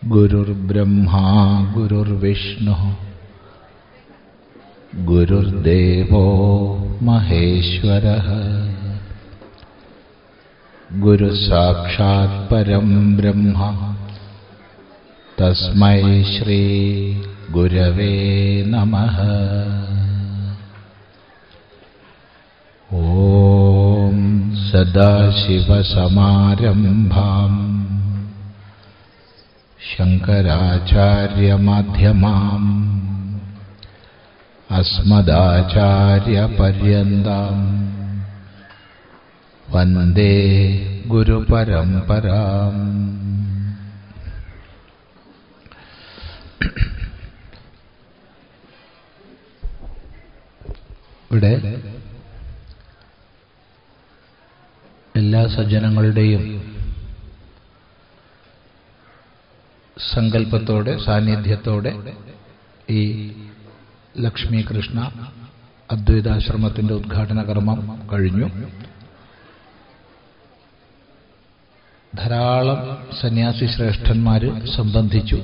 गुरुर्ब्रह्मा गुरुर्विष्णुः गुरुर्देवो महेश्वरः गुरुसाक्षात् परं ब्रह्म तस्मै श्रीगुरवे नमः ॐ सदाशिवसमारम्भाम् शङ्कराचार्यमाध्यमाम् अस्मदाचार्यपर्यन्ताम् वन्दे गुरुपरम्पराम् ഇവിടെ എല്ലാ സജ്ജനങ്ങളുടെയും സങ്കല്പത്തോടെ സാന്നിധ്യത്തോടെ ഈ ലക്ഷ്മി കൃഷ്ണ അദ്വൈതാശ്രമത്തിന്റെ ഉദ്ഘാടന കർമ്മം കഴിഞ്ഞു ധാരാളം സന്യാസി ശ്രേഷ്ഠന്മാർ സംബന്ധിച്ചു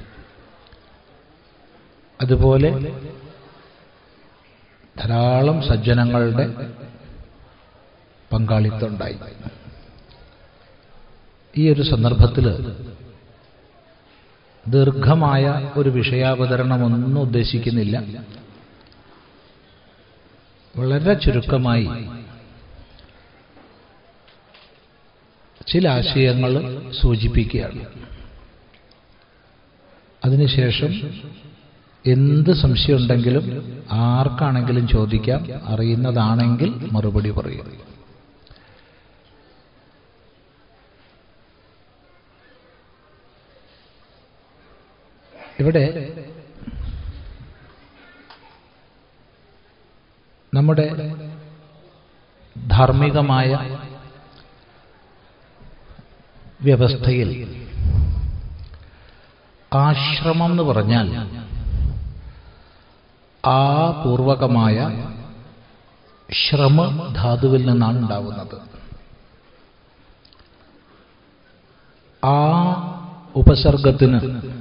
അതുപോലെ ധാരാളം സജ്ജനങ്ങളുടെ പങ്കാളിത്തമുണ്ടായി ഈ ഒരു സന്ദർഭത്തിൽ ദീർഘമായ ഒരു വിഷയാവതരണമൊന്നും ഉദ്ദേശിക്കുന്നില്ല വളരെ ചുരുക്കമായി ചില ആശയങ്ങൾ സൂചിപ്പിക്കുകയാണ് അതിനുശേഷം എന്ത് സംശയമുണ്ടെങ്കിലും ആർക്കാണെങ്കിലും ചോദിക്കാം അറിയുന്നതാണെങ്കിൽ മറുപടി പറയും ഇവിടെ നമ്മുടെ ധാർമ്മികമായ വ്യവസ്ഥയിൽ ആശ്രമം എന്ന് പറഞ്ഞാൽ ആ പൂർവകമായ ശ്രമ ധാതുവിൽ നിന്നാണ് ഉണ്ടാവുന്നത് ആ ഉപസർഗത്തിന്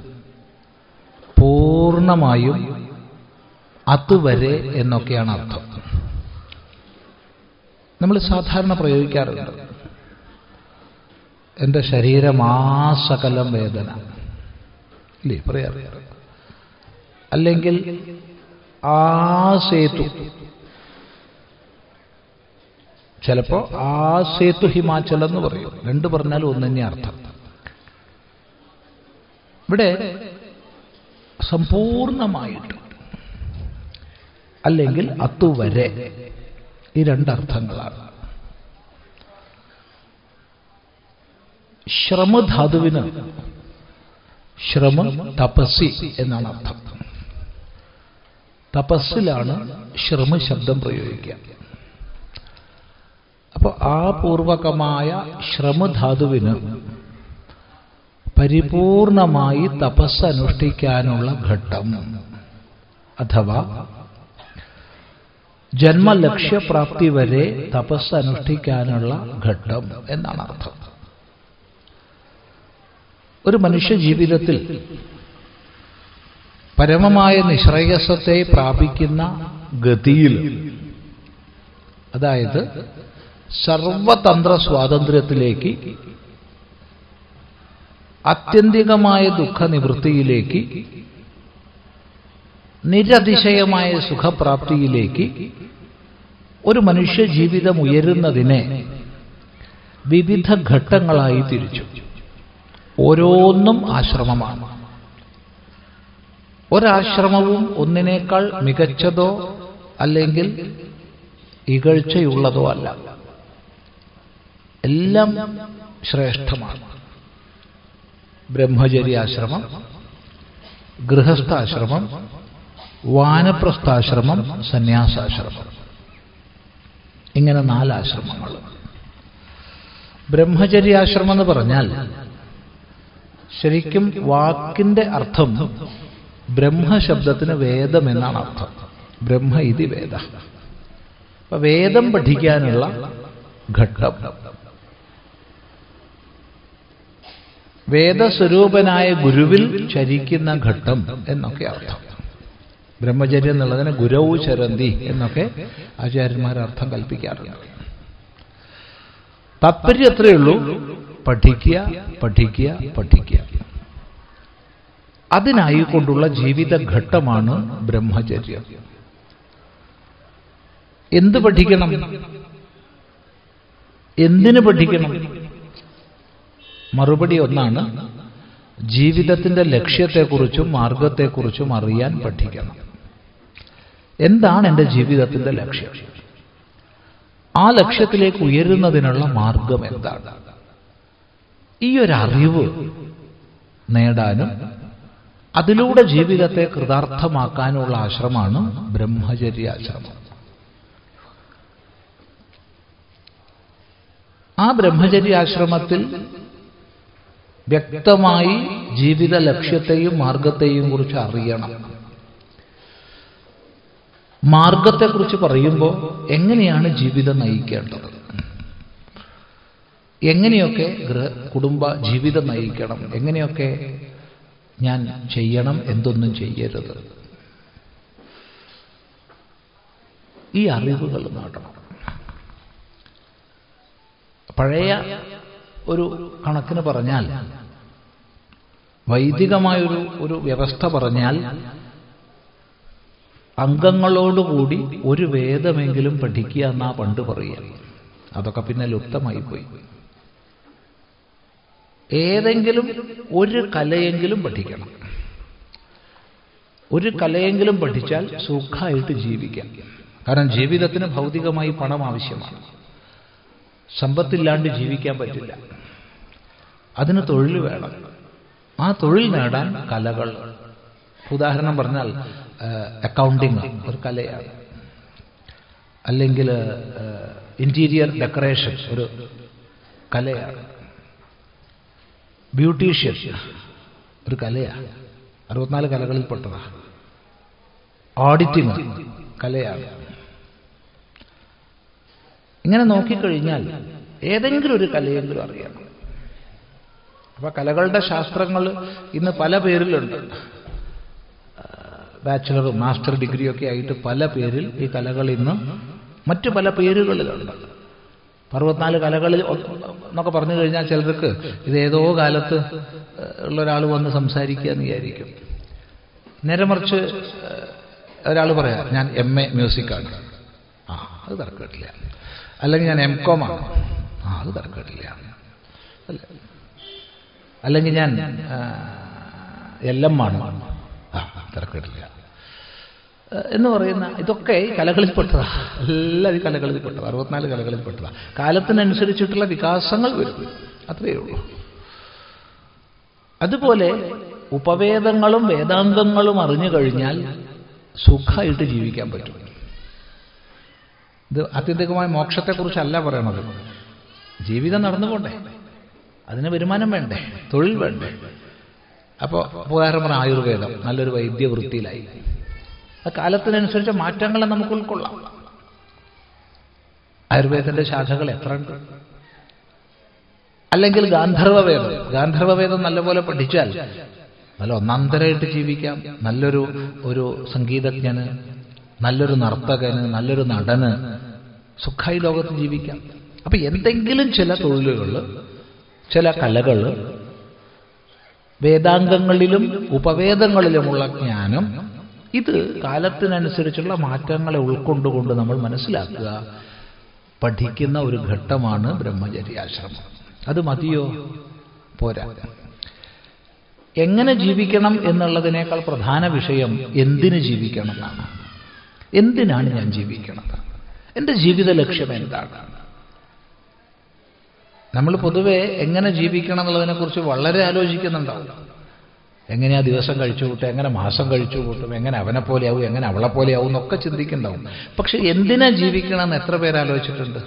പൂർണ്ണമായും അതുവരെ എന്നൊക്കെയാണ് അർത്ഥം നമ്മൾ സാധാരണ പ്രയോഗിക്കാറുണ്ട് എൻ്റെ ശരീരമാസകലം വേദന ഇല്ലേ പറയാറ് അല്ലെങ്കിൽ ആ സേതു ചിലപ്പോ ആ സേതു ഹിമാചൽ എന്ന് പറയും രണ്ട് പറഞ്ഞാലും ഒന്ന് തന്നെ അർത്ഥം ഇവിടെ സമ്പൂർണമായിട്ട് അല്ലെങ്കിൽ അതുവരെ ഈ രണ്ടർത്ഥങ്ങളാണ് ശ്രമധാതുവിന് ശ്രമ തപസ്സി എന്നാണ് അർത്ഥം തപസ്സിലാണ് ശ്രമ ശബ്ദം പ്രയോഗിക്കുക അപ്പോൾ ആ പൂർവകമായ ശ്രമധാതുവിന് പരിപൂർണമായി തപസ് അനുഷ്ഠിക്കാനുള്ള ഘട്ടം അഥവാ ജന്മലക്ഷ്യപ്രാപ്തി വരെ തപസ് അനുഷ്ഠിക്കാനുള്ള ഘട്ടം എന്നാണ് അർത്ഥം ഒരു മനുഷ്യ ജീവിതത്തിൽ പരമമായ നിശ്രേയസത്തെ പ്രാപിക്കുന്ന ഗതിയിൽ അതായത് സർവതന്ത്ര സ്വാതന്ത്ര്യത്തിലേക്ക് ആത്യന്തികമായ ദുഃഖനിവൃത്തിയിലേക്ക് നിരതിശയമായ സുഖപ്രാപ്തിയിലേക്ക് ഒരു മനുഷ്യ ജീവിതം ഉയരുന്നതിനെ വിവിധ ഘട്ടങ്ങളായി തിരിച്ചു ഓരോന്നും ആശ്രമമാണ് ഒരാശ്രമവും ഒന്നിനേക്കാൾ മികച്ചതോ അല്ലെങ്കിൽ ഇകഴ്ചയുള്ളതോ അല്ല എല്ലാം ശ്രേഷ്ഠമാണ് ബ്രഹ്മചര്യാശ്രമം ഗൃഹസ്ഥാശ്രമം വാനപ്രസ്ഥാശ്രമം സന്യാസാശ്രമം ഇങ്ങനെ നാലാശ്രമങ്ങൾ ബ്രഹ്മചര്യാശ്രമം എന്ന് പറഞ്ഞാൽ ശരിക്കും വാക്കിന്റെ അർത്ഥം ബ്രഹ്മശബ്ദത്തിന് വേദം എന്നാണ് അർത്ഥം ബ്രഹ്മ ഇതി വേദ അപ്പൊ വേദം പഠിക്കാനുള്ള ഘട്ടം വേദസ്വരൂപനായ ഗുരുവിൽ ചരിക്കുന്ന ഘട്ടം എന്നൊക്കെ അർത്ഥം ബ്രഹ്മചര്യം എന്നുള്ളതിന് ഗുരവു ചരന്തി എന്നൊക്കെ ആചാര്യന്മാർ അർത്ഥം കൽപ്പിക്കാറുണ്ട് താത്പര്യം എത്രയേ ഉള്ളൂ പഠിക്കുക പഠിക്കുക പഠിക്കുക അതിനായി കൊണ്ടുള്ള ജീവിതഘട്ടമാണ് ബ്രഹ്മചര്യം എന്ത് പഠിക്കണം എന്തിനു പഠിക്കണം മറുപടി ഒന്നാണ് ജീവിതത്തിന്റെ ലക്ഷ്യത്തെക്കുറിച്ചും മാർഗത്തെക്കുറിച്ചും അറിയാൻ പഠിക്കണം എന്താണ് എൻ്റെ ജീവിതത്തിന്റെ ലക്ഷ്യം ആ ലക്ഷ്യത്തിലേക്ക് ഉയരുന്നതിനുള്ള മാർഗം എന്താണ് ഈ ഒരു അറിവ് നേടാനും അതിലൂടെ ജീവിതത്തെ കൃതാർത്ഥമാക്കാനുള്ള ആശ്രമമാണ് ബ്രഹ്മചര്യാശ്രമം ആ ബ്രഹ്മചര്യാശ്രമത്തിൽ വ്യക്തമായി ജീവിത ലക്ഷ്യത്തെയും മാർഗത്തെയും കുറിച്ച് അറിയണം മാർഗത്തെക്കുറിച്ച് പറയുമ്പോൾ എങ്ങനെയാണ് ജീവിതം നയിക്കേണ്ടത് എങ്ങനെയൊക്കെ ഗൃഹ കുടുംബ ജീവിതം നയിക്കണം എങ്ങനെയൊക്കെ ഞാൻ ചെയ്യണം എന്തൊന്നും ചെയ്യരുത് ഈ അറിവുകൾ നേടണം പഴയ ഒരു കണക്കിന് പറഞ്ഞാൽ വൈദികമായൊരു ഒരു വ്യവസ്ഥ പറഞ്ഞാൽ അംഗങ്ങളോടുകൂടി ഒരു വേദമെങ്കിലും പഠിക്കുക എന്നാ പണ്ട് പറയുക അതൊക്കെ പിന്നെ ലുപ്തമായി പോയി ഏതെങ്കിലും ഒരു കലയെങ്കിലും പഠിക്കണം ഒരു കലയെങ്കിലും പഠിച്ചാൽ സുഖമായിട്ട് ജീവിക്കാം കാരണം ജീവിതത്തിന് ഭൗതികമായി പണം ആവശ്യമാണ് സമ്പത്തില്ലാണ്ട് ജീവിക്കാൻ പറ്റില്ല അതിന് തൊഴിൽ വേണം ആ തൊഴിൽ നേടാൻ കലകൾ ഉദാഹരണം പറഞ്ഞാൽ അക്കൗണ്ടിങ് ഒരു കലയാണ് അല്ലെങ്കിൽ ഇന്റീരിയർ ഡെക്കറേഷൻ ഒരു കലയാണ് ബ്യൂട്ടീഷ്യൻ ഒരു കലയാണ് അറുപത്തിനാല് കലകളിൽപ്പെട്ടതാണ് ഓഡിറ്റിംഗ് കലയാണ് ഇങ്ങനെ നോക്കിക്കഴിഞ്ഞാൽ ഏതെങ്കിലും ഒരു കലയെങ്കിലും അറിയണം അപ്പൊ കലകളുടെ ശാസ്ത്രങ്ങൾ ഇന്ന് പല പേരിലുണ്ട് ബാച്ചിലറും മാസ്റ്റർ ഡിഗ്രിയൊക്കെ ആയിട്ട് പല പേരിൽ ഈ കലകൾ ഇന്ന് മറ്റു പല പേരുകളിലുണ്ട് അറുപത്തിനാല് കലകളിൽ എന്നൊക്കെ പറഞ്ഞു കഴിഞ്ഞാൽ ചിലർക്ക് ഇത് ഏതോ കാലത്ത് ഉള്ള ഒരാൾ വന്ന് സംസാരിക്കുക എന്ന് വിചാരിക്കും നേരെ മറിച്ച് ഒരാൾ പറയാം ഞാൻ എം എ മ്യൂസിക്കാണ് ആ അത് തർക്കമില്ല അല്ലെങ്കിൽ ഞാൻ എം കോം ആണ് ആ അത് തർക്കമില്ല അല്ല അല്ലെങ്കിൽ ഞാൻ എൽ എം ആണ് ആ തിരക്കിടില്ല എന്ന് പറയുന്ന ഇതൊക്കെ ഈ കലകളിൽപ്പെട്ടതാ എല്ലാം ഈ കലകളിൽപ്പെട്ടതാ അറുപത്തിനാല് കലകളിൽപ്പെട്ടതാ കാലത്തിനനുസരിച്ചിട്ടുള്ള വികാസങ്ങൾ വരും അത്രയേ ഉള്ളൂ അതുപോലെ ഉപവേദങ്ങളും വേദാന്തങ്ങളും അറിഞ്ഞു കഴിഞ്ഞാൽ സുഖമായിട്ട് ജീവിക്കാൻ പറ്റും ഇത് ആത്യന്തികമായ മോക്ഷത്തെക്കുറിച്ചല്ല പറയണത് ജീവിതം നടന്നുകൊണ്ടേ അതിന് വരുമാനം വേണ്ടേ തൊഴിൽ വേണ്ടേ അപ്പോൾ ഉദാഹരണം പറഞ്ഞ ആയുർവേദം നല്ലൊരു വൈദ്യവൃത്തിയിലായി ആ കാലത്തിനനുസരിച്ച് മാറ്റങ്ങളെ നമുക്ക് ഉൾക്കൊള്ളാം ആയുർവേദത്തിന്റെ ശാഖകൾ എത്ര ഉണ്ട് അല്ലെങ്കിൽ ഗാന്ധർവവേദം ഗാന്ധർവവേദം നല്ലപോലെ പഠിച്ചാൽ നല്ല ഒന്നാന്തരമായിട്ട് ജീവിക്കാം നല്ലൊരു ഒരു സംഗീതജ്ഞന് നല്ലൊരു നർത്തകന് നല്ലൊരു നടന് സുഖായി ലോകത്ത് ജീവിക്കാം അപ്പൊ എന്തെങ്കിലും ചില തൊഴിലുകൾ ചില കലകൾ വേദാംഗങ്ങളിലും ഉപവേദങ്ങളിലുമുള്ള ജ്ഞാനം ഇത് കാലത്തിനനുസരിച്ചുള്ള മാറ്റങ്ങളെ ഉൾക്കൊണ്ടുകൊണ്ട് നമ്മൾ മനസ്സിലാക്കുക പഠിക്കുന്ന ഒരു ഘട്ടമാണ് ബ്രഹ്മചര്യാശ്രമം അത് മതിയോ പോരാ എങ്ങനെ ജീവിക്കണം എന്നുള്ളതിനേക്കാൾ പ്രധാന വിഷയം എന്തിന് ജീവിക്കണം എന്നാണ് എന്തിനാണ് ഞാൻ ജീവിക്കുന്നത് എൻ്റെ ജീവിത ലക്ഷ്യം എന്താണ് നമ്മൾ പൊതുവെ എങ്ങനെ ജീവിക്കണം എന്നുള്ളതിനെക്കുറിച്ച് വളരെ ആലോചിക്കുന്നുണ്ടാവും എങ്ങനെയാ ദിവസം കഴിച്ചു കൂട്ടും എങ്ങനെ മാസം കഴിച്ചു കൂട്ടും എങ്ങനെ അവനെ പോലെയാവും എങ്ങനെ അവളെ പോലെയാവും എന്നൊക്കെ ചിന്തിക്കുന്നുണ്ടാവും പക്ഷെ എന്തിനാ ജീവിക്കണം എന്ന് എത്ര പേര് ആലോചിച്ചിട്ടുണ്ട്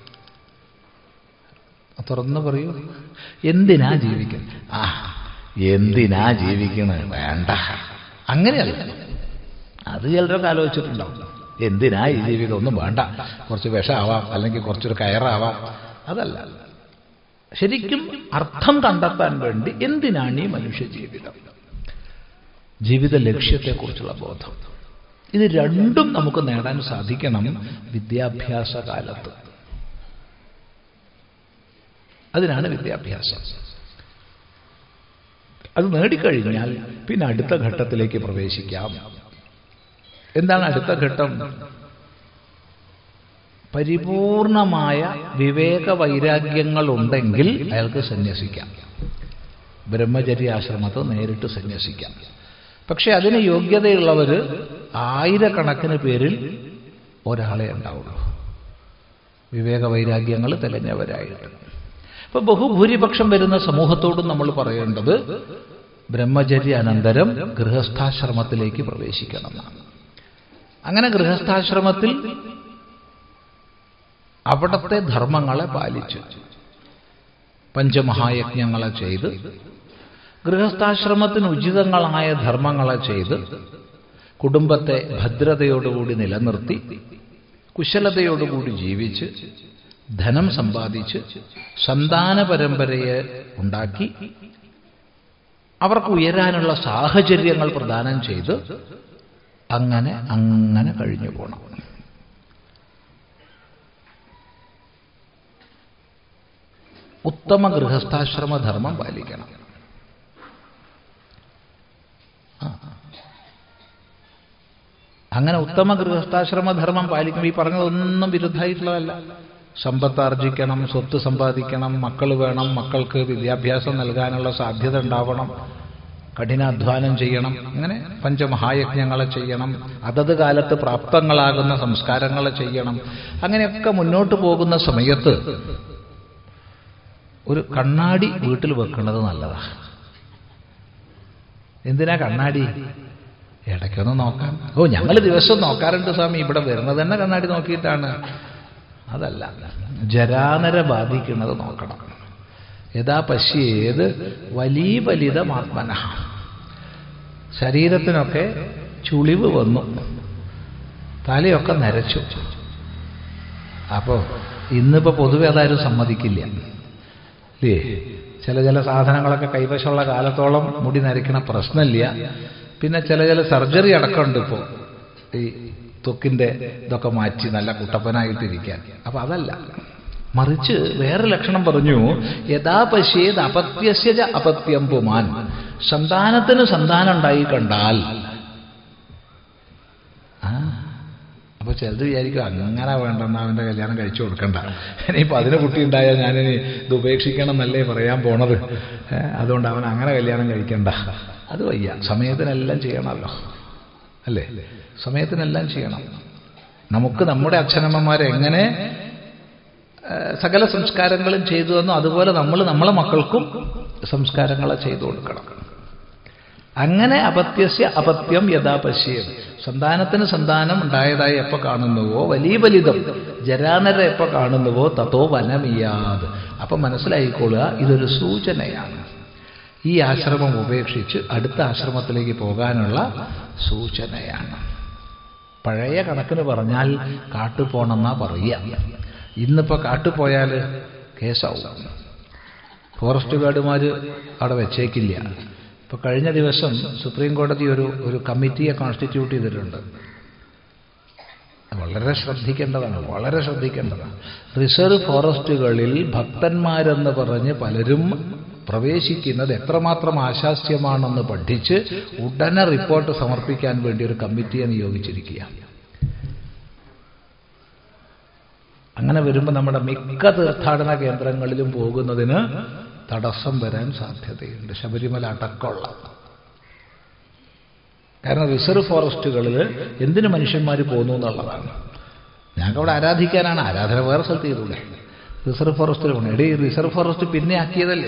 തുറന്നു പറയൂ എന്തിനാ ജീവിക്കുന്നത് ആ എന്തിനാ ജീവിക്കണത് വേണ്ട അങ്ങനെയല്ല അത് ചിലരൊക്കെ ആലോചിച്ചിട്ടുണ്ടാവും എന്തിനാ ഈ ജീവിതം ഒന്നും വേണ്ട കുറച്ച് വിഷമാവാം അല്ലെങ്കിൽ കുറച്ചൊരു കയറാവാം അതല്ല ശരിക്കും അർത്ഥം കണ്ടെത്താൻ വേണ്ടി എന്തിനാണ് ഈ മനുഷ്യ ജീവിതം ജീവിത ലക്ഷ്യത്തെക്കുറിച്ചുള്ള ബോധം ഇത് രണ്ടും നമുക്ക് നേടാൻ സാധിക്കണം വിദ്യാഭ്യാസ കാലത്ത് അതിനാണ് വിദ്യാഭ്യാസം അത് നേടിക്കഴിഞ്ഞാൽ പിന്നെ അടുത്ത ഘട്ടത്തിലേക്ക് പ്രവേശിക്കാം എന്താണ് അടുത്ത ഘട്ടം പരിപൂർണമായ വിവേക വൈരാഗ്യങ്ങൾ ഉണ്ടെങ്കിൽ അയാൾക്ക് സന്യസിക്കാം ബ്രഹ്മചര്യാശ്രമത്തെ നേരിട്ട് സന്യസിക്കാം പക്ഷെ അതിന് യോഗ്യതയുള്ളവർ ആയിരക്കണക്കിന് പേരിൽ ഒരാളെ ഉണ്ടാവുള്ളൂ വിവേക വൈരാഗ്യങ്ങൾ തെളിഞ്ഞവരായിട്ട് അപ്പൊ ബഹുഭൂരിപക്ഷം വരുന്ന സമൂഹത്തോടും നമ്മൾ പറയേണ്ടത് ബ്രഹ്മചര്യ അനന്തരം ഗൃഹസ്ഥാശ്രമത്തിലേക്ക് പ്രവേശിക്കണം എന്നാണ് അങ്ങനെ ഗൃഹസ്ഥാശ്രമത്തിൽ അവിടത്തെ ധർമ്മങ്ങളെ പാലിച്ച് പഞ്ചമഹായജ്ഞങ്ങളെ ചെയ്ത് ഗൃഹസ്ഥാശ്രമത്തിന് ഉചിതങ്ങളായ ധർമ്മങ്ങളെ ചെയ്ത് കുടുംബത്തെ ഭദ്രതയോടുകൂടി നിലനിർത്തി കുശലതയോടുകൂടി ജീവിച്ച് ധനം സമ്പാദിച്ച് സന്താന പരമ്പരയെ ഉണ്ടാക്കി അവർക്ക് ഉയരാനുള്ള സാഹചര്യങ്ങൾ പ്രദാനം ചെയ്ത് അങ്ങനെ അങ്ങനെ കഴിഞ്ഞു പോകണം ഉത്തമ ഗൃഹസ്ഥാശ്രമ ധർമ്മം പാലിക്കണം ആ. അങ്ങനെ ഉത്തമ ഗൃഹസ്ഥാശ്രമ ധർമ്മം പാലിക്കുമ്പോൾ ഈ പറഞ്ഞതൊന്നും വിരുദ്ധമായിട്ടുള്ളതല്ല സമ്പത്ത് ആർജിക്കണം സ്വത്ത് സമ്പാദിക്കണം മക്കൾ വേണം മക്കൾക്ക് വിദ്യാഭ്യാസം നൽകാനുള്ള സാധ്യത ഉണ്ടാവണം കഠിനാധ്വാനം ചെയ്യണം അങ്ങനെ പഞ്ചമഹായജ്ഞങ്ങളെ ചെയ്യണം അതത് കാലത്ത് പ്രാപ്തങ്ങളാകുന്ന സംസ്കാരങ്ങളെ ചെയ്യണം അങ്ങനെയൊക്കെ മുന്നോട്ട് പോകുന്ന സമയത്ത് ഒരു കണ്ണാടി വീട്ടിൽ വെക്കുന്നത് നല്ലതാണ് എന്തിനാ കണ്ണാടി ഇടയ്ക്കൊന്ന് നോക്കാം ഓ ഞങ്ങൾ ദിവസം നോക്കാറുണ്ട് സ്വാമി ഇവിടെ വരുന്നത് തന്നെ കണ്ണാടി നോക്കിയിട്ടാണ് അതല്ല ജരാനര ബാധിക്കുന്നത് നോക്കണം യഥാ പശ്യേത് വലിയ ഫലിതമാത്മന ശരീരത്തിനൊക്കെ ചുളിവ് വന്നു തലയൊക്കെ നരച്ചു അപ്പോ ഇന്നിപ്പോ പൊതുവെ അതാരും സമ്മതിക്കില്ല ഇല്ലേ ചില ചില സാധനങ്ങളൊക്കെ കൈവശമുള്ള കാലത്തോളം മുടി നരയ്ക്കണ പ്രശ്നമില്ല പിന്നെ ചില ചില സർജറി അടക്കമുണ്ട് ഇപ്പോൾ ഈ ത്വക്കിന്റെ ഇതൊക്കെ മാറ്റി നല്ല കുട്ടപ്പനായിട്ടിരിക്കാൻ അപ്പൊ അതല്ല മറിച്ച് വേറെ ലക്ഷണം പറഞ്ഞു യഥാ പശ്യേത് അപത്യസ്യ ച അപത്യം പുമാൻ സന്താനത്തിന് സന്താനം ഉണ്ടായി കണ്ടാൽ ആ അപ്പൊ ചിലത് വിചാരിക്കും അങ്ങനെ വേണ്ടെന്ന് അവന്റെ കല്യാണം കഴിച്ചു കൊടുക്കണ്ട ഇനിയിപ്പോ അതിന് കുട്ടി ഉണ്ടായാൽ ഞാനിനി ഇത് ഉപേക്ഷിക്കണം എന്നല്ലേ പറയാൻ പോണത് ഏ, അതുകൊണ്ട് അവൻ അങ്ങനെ കല്യാണം കഴിക്കണ്ട അത് വയ്യ സമയത്തിനെല്ലാം ചെയ്യണമല്ലോ അല്ലേ സമയത്തിനെല്ലാം ചെയ്യണം നമുക്ക് നമ്മുടെ അച്ഛനമ്മമാരെ എങ്ങനെ ഏ, സകല സംസ്കാരങ്ങളും ചെയ്തു തന്നു അതുപോലെ നമ്മൾ നമ്മളെ മക്കൾക്കും സംസ്കാരങ്ങളെ ചെയ്തു കൊടുക്കണം അങ്ങനെ അപത്യസ്യ അപത്യം യഥാ പശ്യം സന്താനത്തിന് സന്താനം ഉണ്ടായതായി എപ്പോ കാണുന്നുവോ വലിയ വലിതം ജരാനര എപ്പോ കാണുന്നുവോ തത്തോ വനമിയാത് അപ്പൊ മനസ്സിലായിക്കൊള്ളുക ഇതൊരു സൂചനയാണ് ഈ ആശ്രമം ഉപേക്ഷിച്ച് അടുത്ത ആശ്രമത്തിലേക്ക് പോകാനുള്ള സൂചനയാണ് പഴയ കണക്കിന് പറഞ്ഞാൽ കാട്ടുപോണെന്നാ പറയുക ഇന്നിപ്പോ കാട്ടുപോയാൽ കേസാവും ഫോറസ്റ്റ് ഗാർഡുമാര് അവിടെ വെച്ചേക്കില്ല ഇപ്പൊ കഴിഞ്ഞ ദിവസം സുപ്രീം കോടതി ഒരു ഒരു കമ്മിറ്റിയെ കോൺസ്റ്റിറ്റ്യൂട്ട് ചെയ്തിട്ടുണ്ട് വളരെ ശ്രദ്ധിക്കേണ്ടതാണ് വളരെ ശ്രദ്ധിക്കേണ്ടതാണ് റിസർവ് ഫോറസ്റ്റുകളിൽ ഭക്തന്മാരെന്ന് പറഞ്ഞ് പലരും പ്രവേശിക്കുന്നത് എത്രമാത്രം ആശാസ്യമാണെന്ന് പഠിച്ച് ഉടനെ റിപ്പോർട്ട് സമർപ്പിക്കാൻ വേണ്ടി ഒരു കമ്മിറ്റിയെ നിയോഗിച്ചിരിക്കുക അങ്ങനെ വരുമ്പോൾ നമ്മുടെ മിക്ക തീർത്ഥാടന കേന്ദ്രങ്ങളിലും പോകുന്നതിന് തടസ്സം വരാൻ സാധ്യതയുണ്ട് ശബരിമല അടക്കമുള്ള കാരണം റിസർവ് ഫോറസ്റ്റുകളിൽ എന്തിനു മനുഷ്യന്മാർ പോകുന്നു എന്നുള്ളതാണ് ഞങ്ങൾക്ക് അവിടെ ആരാധിക്കാനാണ് ആരാധന വേറെ സ്ഥലത്ത് ചെയ്തൂടെ റിസർവ് ഫോറസ്റ്റിൽ പോകണം എടീ റിസർവ് ഫോറസ്റ്റ് പിന്നെ ആക്കിയതല്ലേ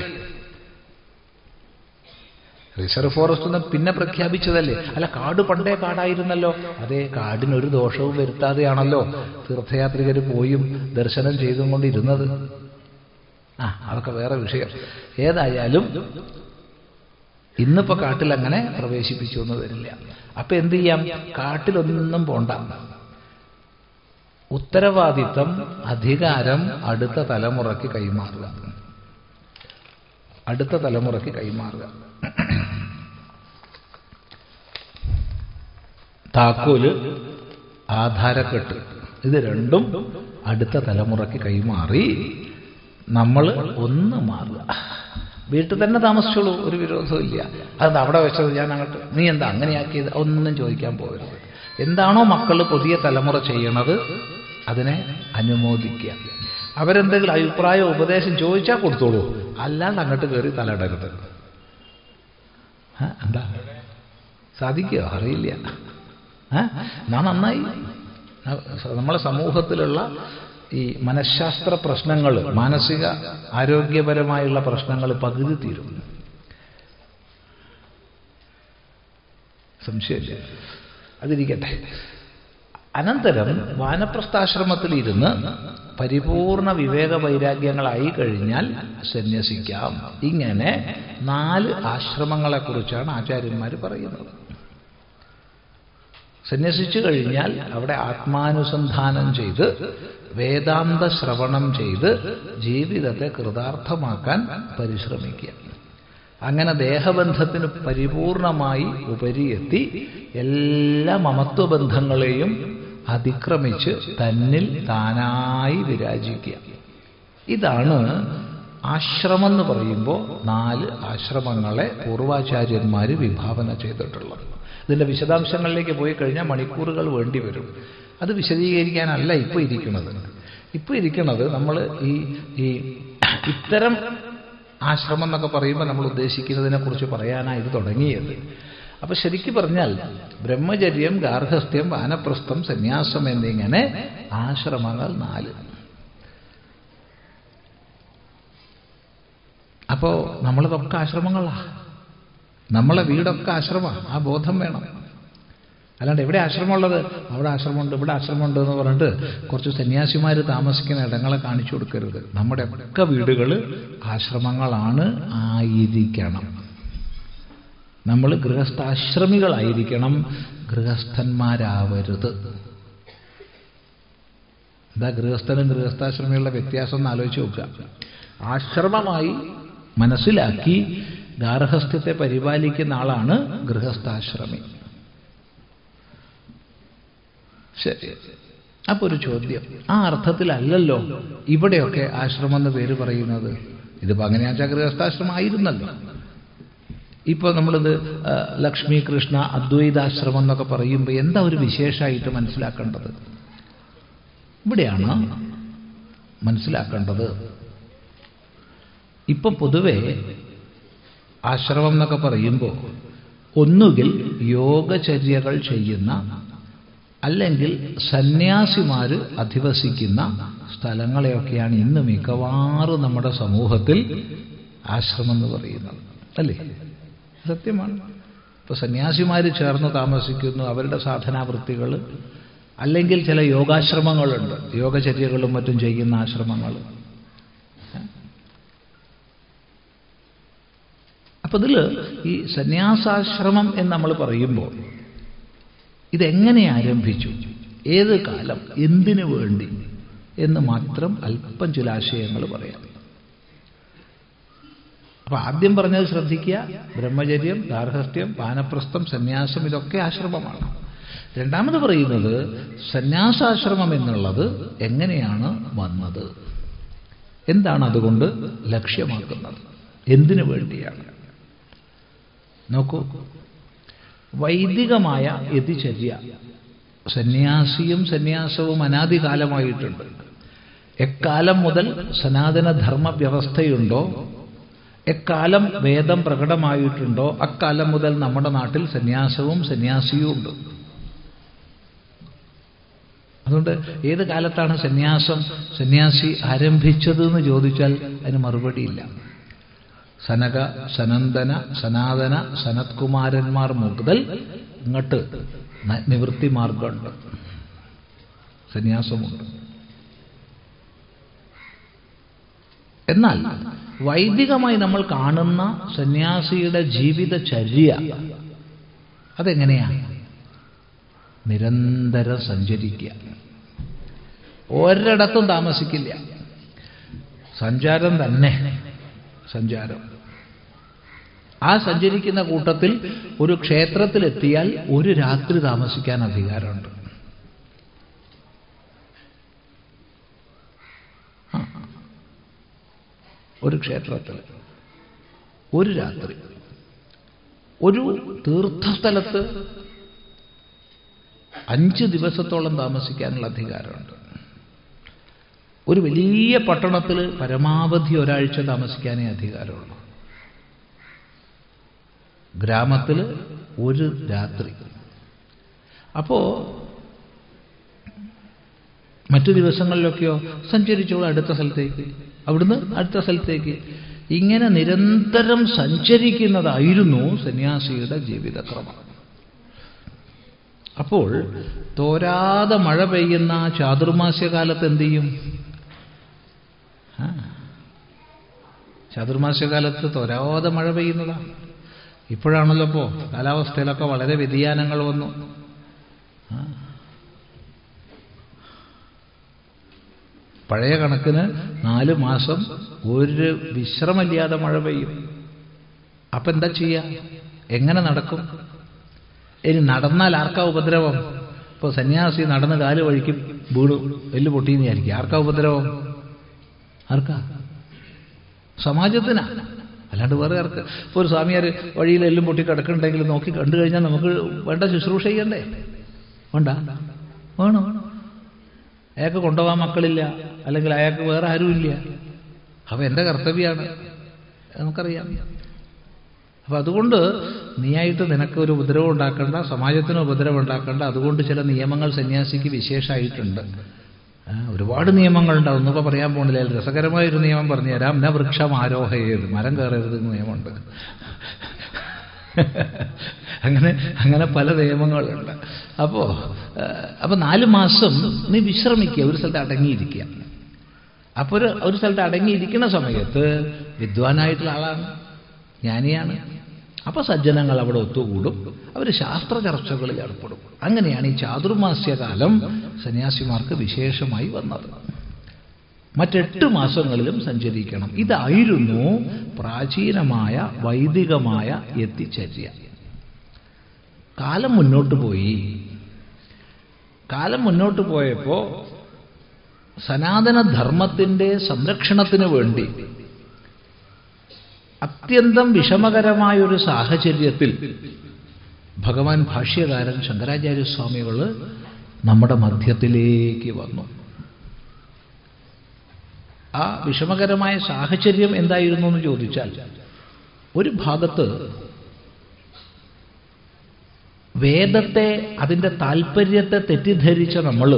റിസർവ് ഫോറസ്റ്റ് എന്ന് പിന്നെ പ്രഖ്യാപിച്ചതല്ലേ അല്ല കാട് പണ്ടേ കാടായിരുന്നല്ലോ അതേ കാടിനൊരു ദോഷവും വരുത്താതെയാണല്ലോ തീർത്ഥയാത്രികർ പോയും ദർശനം ചെയ്തും കൊണ്ടിരുന്നത് ആ അതൊക്കെ വേറെ വിഷയം ഏതായാലും ഇന്നിപ്പോ കാട്ടിൽ അങ്ങനെ പ്രവേശിപ്പിച്ചു എന്ന് വരില്ല അപ്പൊ എന്ത് ചെയ്യാം കാട്ടിലൊന്നും പോണ്ട ഉത്തരവാദിത്തം അധികാരം അടുത്ത തലമുറയ്ക്ക് കൈമാറുക അടുത്ത തലമുറയ്ക്ക് കൈമാറുക താക്കോല് ആധാരക്കെട്ട് ഇത് രണ്ടും അടുത്ത തലമുറയ്ക്ക് കൈമാറി നമ്മൾ ഒന്ന് മാറുക വീട്ടിൽ തന്നെ താമസിച്ചോളൂ ഒരു വിരോധവും ഇല്ല അത് അവിടെ വെച്ചത് ഞാൻ അങ്ങോട്ട് നീ എന്താ അങ്ങനെയാക്കിയത് ഒന്നും ചോദിക്കാൻ പോകരുത് എന്താണോ മക്കൾ പുതിയ തലമുറ ചെയ്യണത് അതിനെ അനുമോദിക്കുക അവരെന്തെങ്കിലും അഭിപ്രായം ഉപദേശം ചോദിച്ചാൽ കൊടുത്തോളൂ അല്ലാണ്ട് അങ്ങോട്ട് കയറി തലയിടരുത് ആ, എന്താ സാധിക്കോ അറിയില്ല ആ, എന്നാ നന്നായി നമ്മളെ സമൂഹത്തിലുള്ള ഈ മനഃശാസ്ത്ര പ്രശ്നങ്ങൾ മാനസിക ആരോഗ്യപരമായുള്ള പ്രശ്നങ്ങൾ പകുതി തീരും സംശയമില്ല അതിരിക്കട്ടെ അനന്തരം വാനപ്രസ്ഥാശ്രമത്തിലിരുന്ന് പരിപൂർണ വിവേക വൈരാഗ്യങ്ങളായി കഴിഞ്ഞാൽ സന്യസിക്കാം ഇങ്ങനെ നാല് ആശ്രമങ്ങളെക്കുറിച്ചാണ് ആചാര്യന്മാർ പറയുന്നത് സന്യസിച്ചു കഴിഞ്ഞാൽ അവിടെ ആത്മാനുസന്ധാനം ചെയ്ത് വേദാന്ത ശ്രവണം ചെയ്ത് ജീവിതത്തെ കൃതാർത്ഥമാക്കാൻ പരിശ്രമിക്കുക അങ്ങനെ ദേഹബന്ധത്തിന് പരിപൂർണമായി ഉപരിയെത്തി എല്ലാ മമത്വബന്ധങ്ങളെയും അതിക്രമിച്ച് തന്നിൽ താനായി വിരാജിക്കുക ഇതാണ് ആശ്രമം എന്ന് പറയുമ്പോൾ നാല് ആശ്രമങ്ങളെ പൂർവാചാര്യന്മാർ വിഭാവന ചെയ്തിട്ടുള്ളത് ഇതിൻ്റെ വിശദാംശങ്ങളിലേക്ക് പോയി കഴിഞ്ഞാൽ മണിക്കൂറുകൾ വേണ്ടി വരും അത് വിശദീകരിക്കാനല്ല ഇപ്പോൾ ഇരിക്കുന്നത് ഇപ്പോൾ ഇരിക്കുന്നത് നമ്മൾ ഈ ഈ ഇത്തരം ആശ്രമം എന്നൊക്കെ പറയുമ്പോൾ നമ്മൾ ഉദ്ദേശിക്കുന്നതിനെ കുറിച്ച് പറയാനാണ് ഇത് തുടങ്ങിയത് അപ്പൊ ശരിക്കു പറഞ്ഞാൽ ബ്രഹ്മചര്യം ഗാർഹസ്ഥ്യം വാനപ്രസ്ഥം സന്യാസം എന്നിങ്ങനെ ആശ്രമങ്ങൾ നാല് അപ്പോ നമ്മളിതൊക്കെ ആശ്രമങ്ങളാ നമ്മളെ വീടൊക്കെ ആശ്രമമാണ് ആ ബോധം വേണം അല്ലാണ്ട് എവിടെ ആശ്രമമുള്ളത് അവിടെ ആശ്രമമുണ്ട് ഇവിടെ ആശ്രമമുണ്ട് എന്ന് പറഞ്ഞിട്ട് കുറച്ച് സന്യാസിമാർ താമസിക്കുന്ന ഇടങ്ങളെ കാണിച്ചു കൊടുക്കരുത് നമ്മുടെ ഒക്കെ വീടുകൾ ആശ്രമങ്ങളാണ് ആയിരിക്കണം നമ്മൾ ഗൃഹസ്ഥാശ്രമികളായിരിക്കണം ഗൃഹസ്ഥന്മാരാവരുത് എന്താ ഗൃഹസ്ഥനും ഗൃഹസ്ഥാശ്രമികളുടെ വ്യത്യാസം ഒന്ന് ആലോചിച്ച് നോക്കുക ആശ്രമമായി മനസ്സിലാക്കി ഗാർഹസ്ഥ്യത്തെ പരിപാലിക്കുന്ന ആളാണ് ഗൃഹസ്ഥാശ്രമി ശരി അപ്പൊ ഒരു ചോദ്യം ആ അർത്ഥത്തിലല്ലല്ലോ ഇവിടെയൊക്കെ ആശ്രമം എന്ന് പേര് പറയുന്നത് ഇതിപ്പോ അങ്ങനെയാച്ചാൽ ഗൃഹസ്ഥാശ്രമം ആയിരുന്നല്ലോ ഇപ്പൊ നമ്മളിത് ആ, ലക്ഷ്മി കൃഷ്ണ അദ്വൈതാശ്രമം എന്നൊക്കെ പറയുമ്പോൾ എന്താ ഒരു വിശേഷമായിട്ട് മനസ്സിലാക്കേണ്ടത് ഇവിടെയാണ് മനസ്സിലാക്കേണ്ടത് ഇപ്പൊ പൊതുവെ ആശ്രമം എന്നൊക്കെ പറയുമ്പോൾ ഒന്നുകിൽ യോഗചര്യകൾ ചെയ്യുന്ന അല്ലെങ്കിൽ സന്യാസിമാർ അധിവസിക്കുന്ന സ്ഥലങ്ങളെയൊക്കെയാണ് ഇന്ന് മിക്കവാറും നമ്മുടെ സമൂഹത്തിൽ ആശ്രമം എന്ന് പറയുന്നത് അല്ലേ സത്യമാണ് ഇപ്പൊ സന്യാസിമാർ ചേർന്ന് താമസിക്കുന്നു അവരുടെ സാധനാവൃത്തികൾ അല്ലെങ്കിൽ ചില യോഗാശ്രമങ്ങളുണ്ട് യോഗചര്യകളും മറ്റും ചെയ്യുന്ന ആശ്രമങ്ങൾ അപ്പൊ ഇതിൽ ഈ സന്യാസാശ്രമം എന്ന് നമ്മൾ പറയുമ്പോൾ ഇതെങ്ങനെ ആരംഭിച്ചു ഏത് കാലം എന്തിനു വേണ്ടി എന്ന് മാത്രം അല്പം ചില ആശയങ്ങൾ പറയാം അപ്പൊ ആദ്യം പറഞ്ഞത് ശ്രദ്ധിക്കുക ബ്രഹ്മചര്യം ഗാർഹസ്ഥ്യം വാനപ്രസ്ഥം സന്യാസം ഇതൊക്കെ ആശ്രമമാണ് രണ്ടാമത് പറയുന്നത് സന്യാസാശ്രമം എന്നുള്ളത് എങ്ങനെയാണ് വന്നത് എന്താണ് അതുകൊണ്ട് ലക്ഷ്യമാക്കുന്നത് എന്തിനു വേണ്ടിയാണ് നോക്കൂ വൈദികമായ യതിചര്യ സന്യാസിയും സന്യാസവും അനാദികാലമായിട്ടുണ്ട് എക്കാലം മുതൽ സനാതനധർമ്മ വ്യവസ്ഥയുണ്ടോ എക്കാലം വേദം പ്രകടമായിട്ടുണ്ടോ അക്കാലം മുതൽ നമ്മുടെ നാട്ടിൽ സന്യാസവും സന്യാസിയും ഉണ്ട് അതുകൊണ്ട് ഏത് കാലത്താണ് സന്യാസം സന്യാസി ആരംഭിച്ചത് എന്ന് ചോദിച്ചാൽ അതിന് മറുപടിയില്ല സനക സനന്ദന സനാതന സനത്കുമാരന്മാർ മുതൽ ഇങ്ങോട്ട് ന- നിവൃത്തി മാർഗമുണ്ട് സന്യാസമുണ്ട് എന്നാൽ വൈദികമായി നമ്മൾ കാണുന്ന സന്യാസിയുടെ ജീവിതചര്യ അതെങ്ങനെയാണ് നിരന്തരം സഞ്ചരിക്കുക ഒരിടത്തും താമസിക്കില്ല സഞ്ചാരം തന്നെ സഞ്ചാരം ആ സഞ്ചരിക്കുന്ന കൂട്ടത്തിൽ ഒരു ക്ഷേത്രത്തിലെത്തിയാൽ ഒരു രാത്രി താമസിക്കാൻ അധികാരമുണ്ട് ആ. ഒരു ക്ഷേത്രത്തിൽ ഒരു രാത്രി ഒരു തീർത്ഥസ്ഥലത്ത് അഞ്ച് ദിവസത്തോളം താമസിക്കാനുള്ള അധികാരമുണ്ട് ഒരു വലിയ പട്ടണത്തിൽ പരമാവധി ഒരാഴ്ച താമസിക്കാനേ അധികാരമുള്ളൂ ഗ്രാമത്തിൽ ഒരു രാത്രി അപ്പോ മറ്റു ദിവസങ്ങളിലൊക്കെയോ സഞ്ചരിച്ചോളൂ അടുത്ത സ്ഥലത്തേക്ക് അവിടുന്ന് അടുത്ത സ്ഥലത്തേക്ക് ഇങ്ങനെ നിരന്തരം സഞ്ചരിക്കുന്നതായിരുന്നു സന്യാസിയുടെ ജീവിതക്രമം അപ്പോൾ തോരാതെ മഴ പെയ്യുന്ന ചാതുർമാസ്യകാലത്ത് എന്ത് ചെയ്യും ആ. ചാതുർമാസ്യകാലത്ത് തോരാതെ മഴ പെയ്യുന്നതാ ഇപ്പോഴാണല്ലോ ഇപ്പോ കാലാവസ്ഥയിലൊക്കെ വളരെ വ്യതിയാനങ്ങൾ വന്നു ആ. പഴയ കണക്കിന് നാല് മാസം ഒരു വിശ്രമമില്ലാതെ മഴ പെയ്യും അപ്പൊ എന്താ ചെയ്യാ എങ്ങനെ നടക്കും ഇനി നടന്നാൽ ആർക്കാ ഉപദ്രവം ഇപ്പൊ സന്യാസി നടന്ന് കാല് വഴിക്ക് വീണു എല്ല് പൊട്ടിയെന്ന് വിചാരിക്കും ആർക്കാ ഉപദ്രവം ആർക്കാ സമാജത്തിനാ അല്ലാണ്ട് വേറെ ആർക്ക് ഇപ്പൊ ഒരു സ്വാമിയാർ വഴിയിൽ എല്ലും പൊട്ടി കിടക്കുന്നുണ്ടെങ്കിൽ നോക്കി കണ്ടു കഴിഞ്ഞാൽ നമുക്ക് വേണ്ട ശുശ്രൂഷ ചെയ്യണ്ടേ വേണ്ട വേണം അയാൾക്ക് കൊണ്ടുപോകാൻ മക്കളില്ല അല്ലെങ്കിൽ അയാൾക്ക് വേറെ ആരുമില്ല അപ്പൊ എന്റെ കർത്തവ്യമാണ് നമുക്കറിയാം അപ്പൊ അതുകൊണ്ട് നീയായിട്ട് നിനക്ക് ഒരു ഉപദ്രവം ഉണ്ടാക്കണ്ട സമാജത്തിന് ഉപദ്രവം ഉണ്ടാക്കണ്ട അതുകൊണ്ട് ചില നിയമങ്ങൾ സന്യാസിക്ക് വിശേഷമായിട്ടുണ്ട് ആ, ഒരുപാട് നിയമങ്ങളുണ്ടാവും ഒന്നിപ്പോ പറയാൻ പോണില്ല രസകരമായൊരു നിയമം പറഞ്ഞുതരാം ന വൃക്ഷം ആരോഹയത് മരം കയറരുത് എന്ന് നിയമമുണ്ട് അങ്ങനെ അങ്ങനെ പല നിയമങ്ങളുണ്ട് അപ്പോ ആ, അപ്പൊ നാല് മാസം നീ വിശ്രമിക്കുക ഒരു സ്ഥലത്ത് അടങ്ങിയിരിക്കുക അപ്പൊ ഒരു ഒരു സ്ഥലത്ത് അടങ്ങിയിരിക്കുന്ന സമയത്ത് വിദ്വാനായിട്ടുള്ള ആളാണ് ജ്ഞാനിയാണ് അപ്പൊ സജ്ജനങ്ങൾ അവിടെ ഒത്തുകൂടും അവർ ശാസ്ത്ര ചർച്ചകളിൽ ഏർപ്പെടും അങ്ങനെയാണ് ഈ ചാതുർമാസ്യകാലം സന്യാസിമാർക്ക് വിശേഷമായി വന്നത് മറ്റെട്ട് മാസങ്ങളിലും സഞ്ചരിക്കണം ഇതായിരുന്നു പ്രാചീനമായ വൈദികമായ എത്തിച്ചര്യ കാലം മുന്നോട്ട് പോയി കാലം മുന്നോട്ട് പോയപ്പോ സനാതനധർമ്മത്തിന്റെ സംരക്ഷണത്തിന് വേണ്ടി അത്യന്തം വിഷമകരമായ ഒരു സാഹചര്യത്തിൽ ഭഗവാൻ ഭാഷ്യകാരൻ ശങ്കരാചാര്യസ്വാമികൾ നമ്മുടെ മധ്യത്തിലേക്ക് വന്നു ആ വിഷമകരമായ സാഹചര്യം എന്തായിരുന്നു എന്ന് ചോദിച്ചാൽ ഒരു ഭാഗത്ത് വേദത്തെ അതിന്റെ താല്പര്യത്തെ തെറ്റിദ്ധരിച്ച നമ്മൾ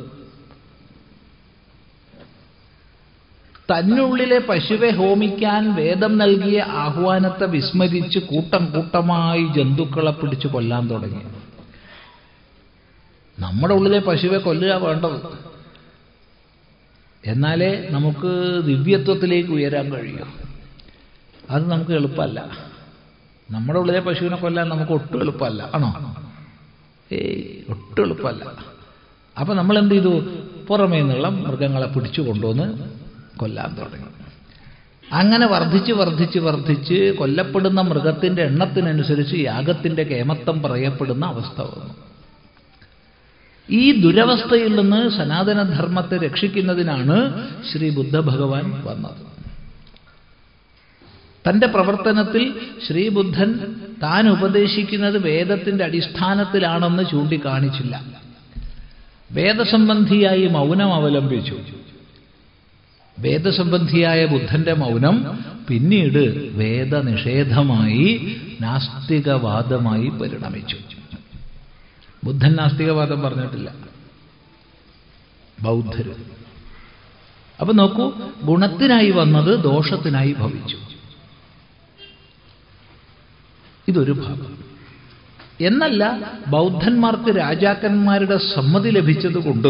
തന്നുള്ളിലെ പശുവെ ഹോമിക്കാൻ വേദം നൽകിയ ആഹ്വാനത്തെ വിസ്മരിച്ച് കൂട്ടം കൂട്ടമായി ജന്തുക്കളെ പിടിച്ച് കൊല്ലാൻ തുടങ്ങി നമ്മുടെ ഉള്ളിലെ പശുവെ കൊല്ലുക വേണ്ടത് എന്നാലേ നമുക്ക് ദിവ്യത്വത്തിലേക്ക് ഉയരാൻ കഴിയൂ അത് നമുക്ക് എളുപ്പമല്ല നമ്മുടെ ഉള്ളിലെ പശുവിനെ കൊല്ലാൻ നമുക്ക് ഒട്ടും എളുപ്പമല്ല ആണോ ഏയ് ഒട്ടും എളുപ്പമല്ല അപ്പൊ നമ്മൾ എന്ത് ചെയ്തു പുറമേ നിന്നുള്ള മൃഗങ്ങളെ പിടിച്ചു കൊണ്ടുവന്ന് കൊല്ലാൻ തുടങ്ങി അങ്ങനെ വർദ്ധിച്ച് വർദ്ധിച്ച് വർദ്ധിച്ച് കൊല്ലപ്പെടുന്ന മൃഗത്തിന്റെ എണ്ണത്തിനനുസരിച്ച് യാഗത്തിന്റെ കേമത്വം പറയപ്പെടുന്ന അവസ്ഥ വന്നു ഈ ദുരവസ്ഥയിൽ നിന്ന് സനാതനധർമ്മത്തെ രക്ഷിക്കുന്നതിനാണ് ശ്രീ ബുദ്ധ ഭഗവാൻ വന്നത് തന്റെ പ്രവർത്തനത്തിൽ ശ്രീബുദ്ധൻ താൻ ഉപദേശിക്കുന്നത് വേദത്തിന്റെ അടിസ്ഥാനത്തിലാണെന്ന് ചൂണ്ടിക്കാണിച്ചില്ല വേദസംബന്ധിയായി മൗനം അവലംബിച്ചു വേദസംബന്ധിയായ ബുദ്ധന്റെ മൗനം പിന്നീട് വേദനിഷേധമായി നാസ്തികവാദമായി പരിണമിച്ചു ബുദ്ധൻ നാസ്തികവാദം പറഞ്ഞിട്ടില്ല ബൗദ്ധര് അപ്പൊ നോക്കൂ ഗുണത്തിനായി വന്നത് ദോഷത്തിനായി ഭവിച്ചു ഇതൊരു ഭാഗം എന്നല്ല ബൗദ്ധന്മാർക്ക് രാജാക്കന്മാരുടെ സമ്മതി ലഭിച്ചതുകൊണ്ട്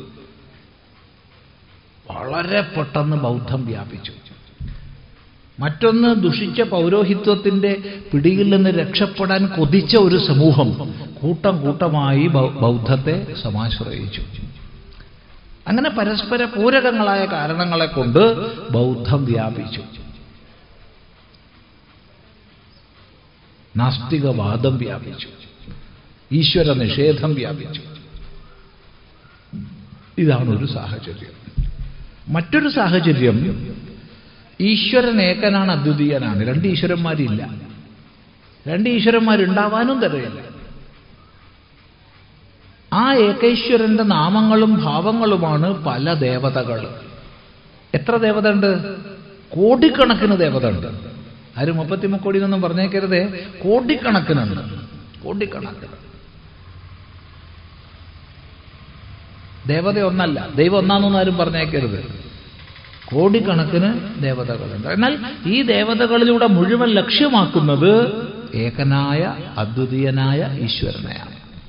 വളരെ പെട്ടെന്ന് ബൗദ്ധം വ്യാപിച്ചു മറ്റൊന്ന് ദുഷിച്ച പൗരോഹിത്വത്തിന്റെ പിടിയിൽ നിന്ന് രക്ഷപ്പെടാൻ കൊതിച്ച ഒരു സമൂഹം കൂട്ടം കൂട്ടമായി ബൗ- ബൗദ്ധത്തെ സമാശ്രയിച്ചു അങ്ങനെ പരസ്പര പൂരകങ്ങളായ കാരണങ്ങളെ കൊണ്ട് ബൗദ്ധം വ്യാപിച്ചു നാസ്തികവാദം വ്യാപിച്ചു ഈശ്വര നിഷേധം വ്യാപിച്ചു ഇതാണ് ഒരു സാഹചര്യം മറ്റൊരു സാഹചര്യം ഈശ്വരൻ ഏകനാണ് അദ്വിതീയനാണ് രണ്ട് ഈശ്വരന്മാരില്ല രണ്ട് ഈശ്വരന്മാരുണ്ടാവാനും തരയില്ല ആ ഏകൈശ്വരന്റെ നാമങ്ങളും ഭാവങ്ങളുമാണ് പല ദേവതകൾ എത്ര ദേവത ഉണ്ട് കോടിക്കണക്കിന് ദേവത ഉണ്ട് ആരും മുപ്പത്തി മുക്കോടി എന്നൊന്നും പറഞ്ഞേക്കരുതേ കോടിക്കണക്കിനുണ്ട് കോടിക്കണക്കിന് ദേവത ഒന്നല്ല ദൈവം ഒന്നാന്നൊന്നും ആരും പറഞ്ഞേക്കരുത് കോടിക്കണക്കിന് ദേവതകളുണ്ട് എന്നാൽ ഈ ദേവതകളിലൂടെ മുഴുവൻ ലക്ഷ്യമാക്കുന്നത് ഏകനായ അദ്വിതീയനായ ഈശ്വരനെയാണ്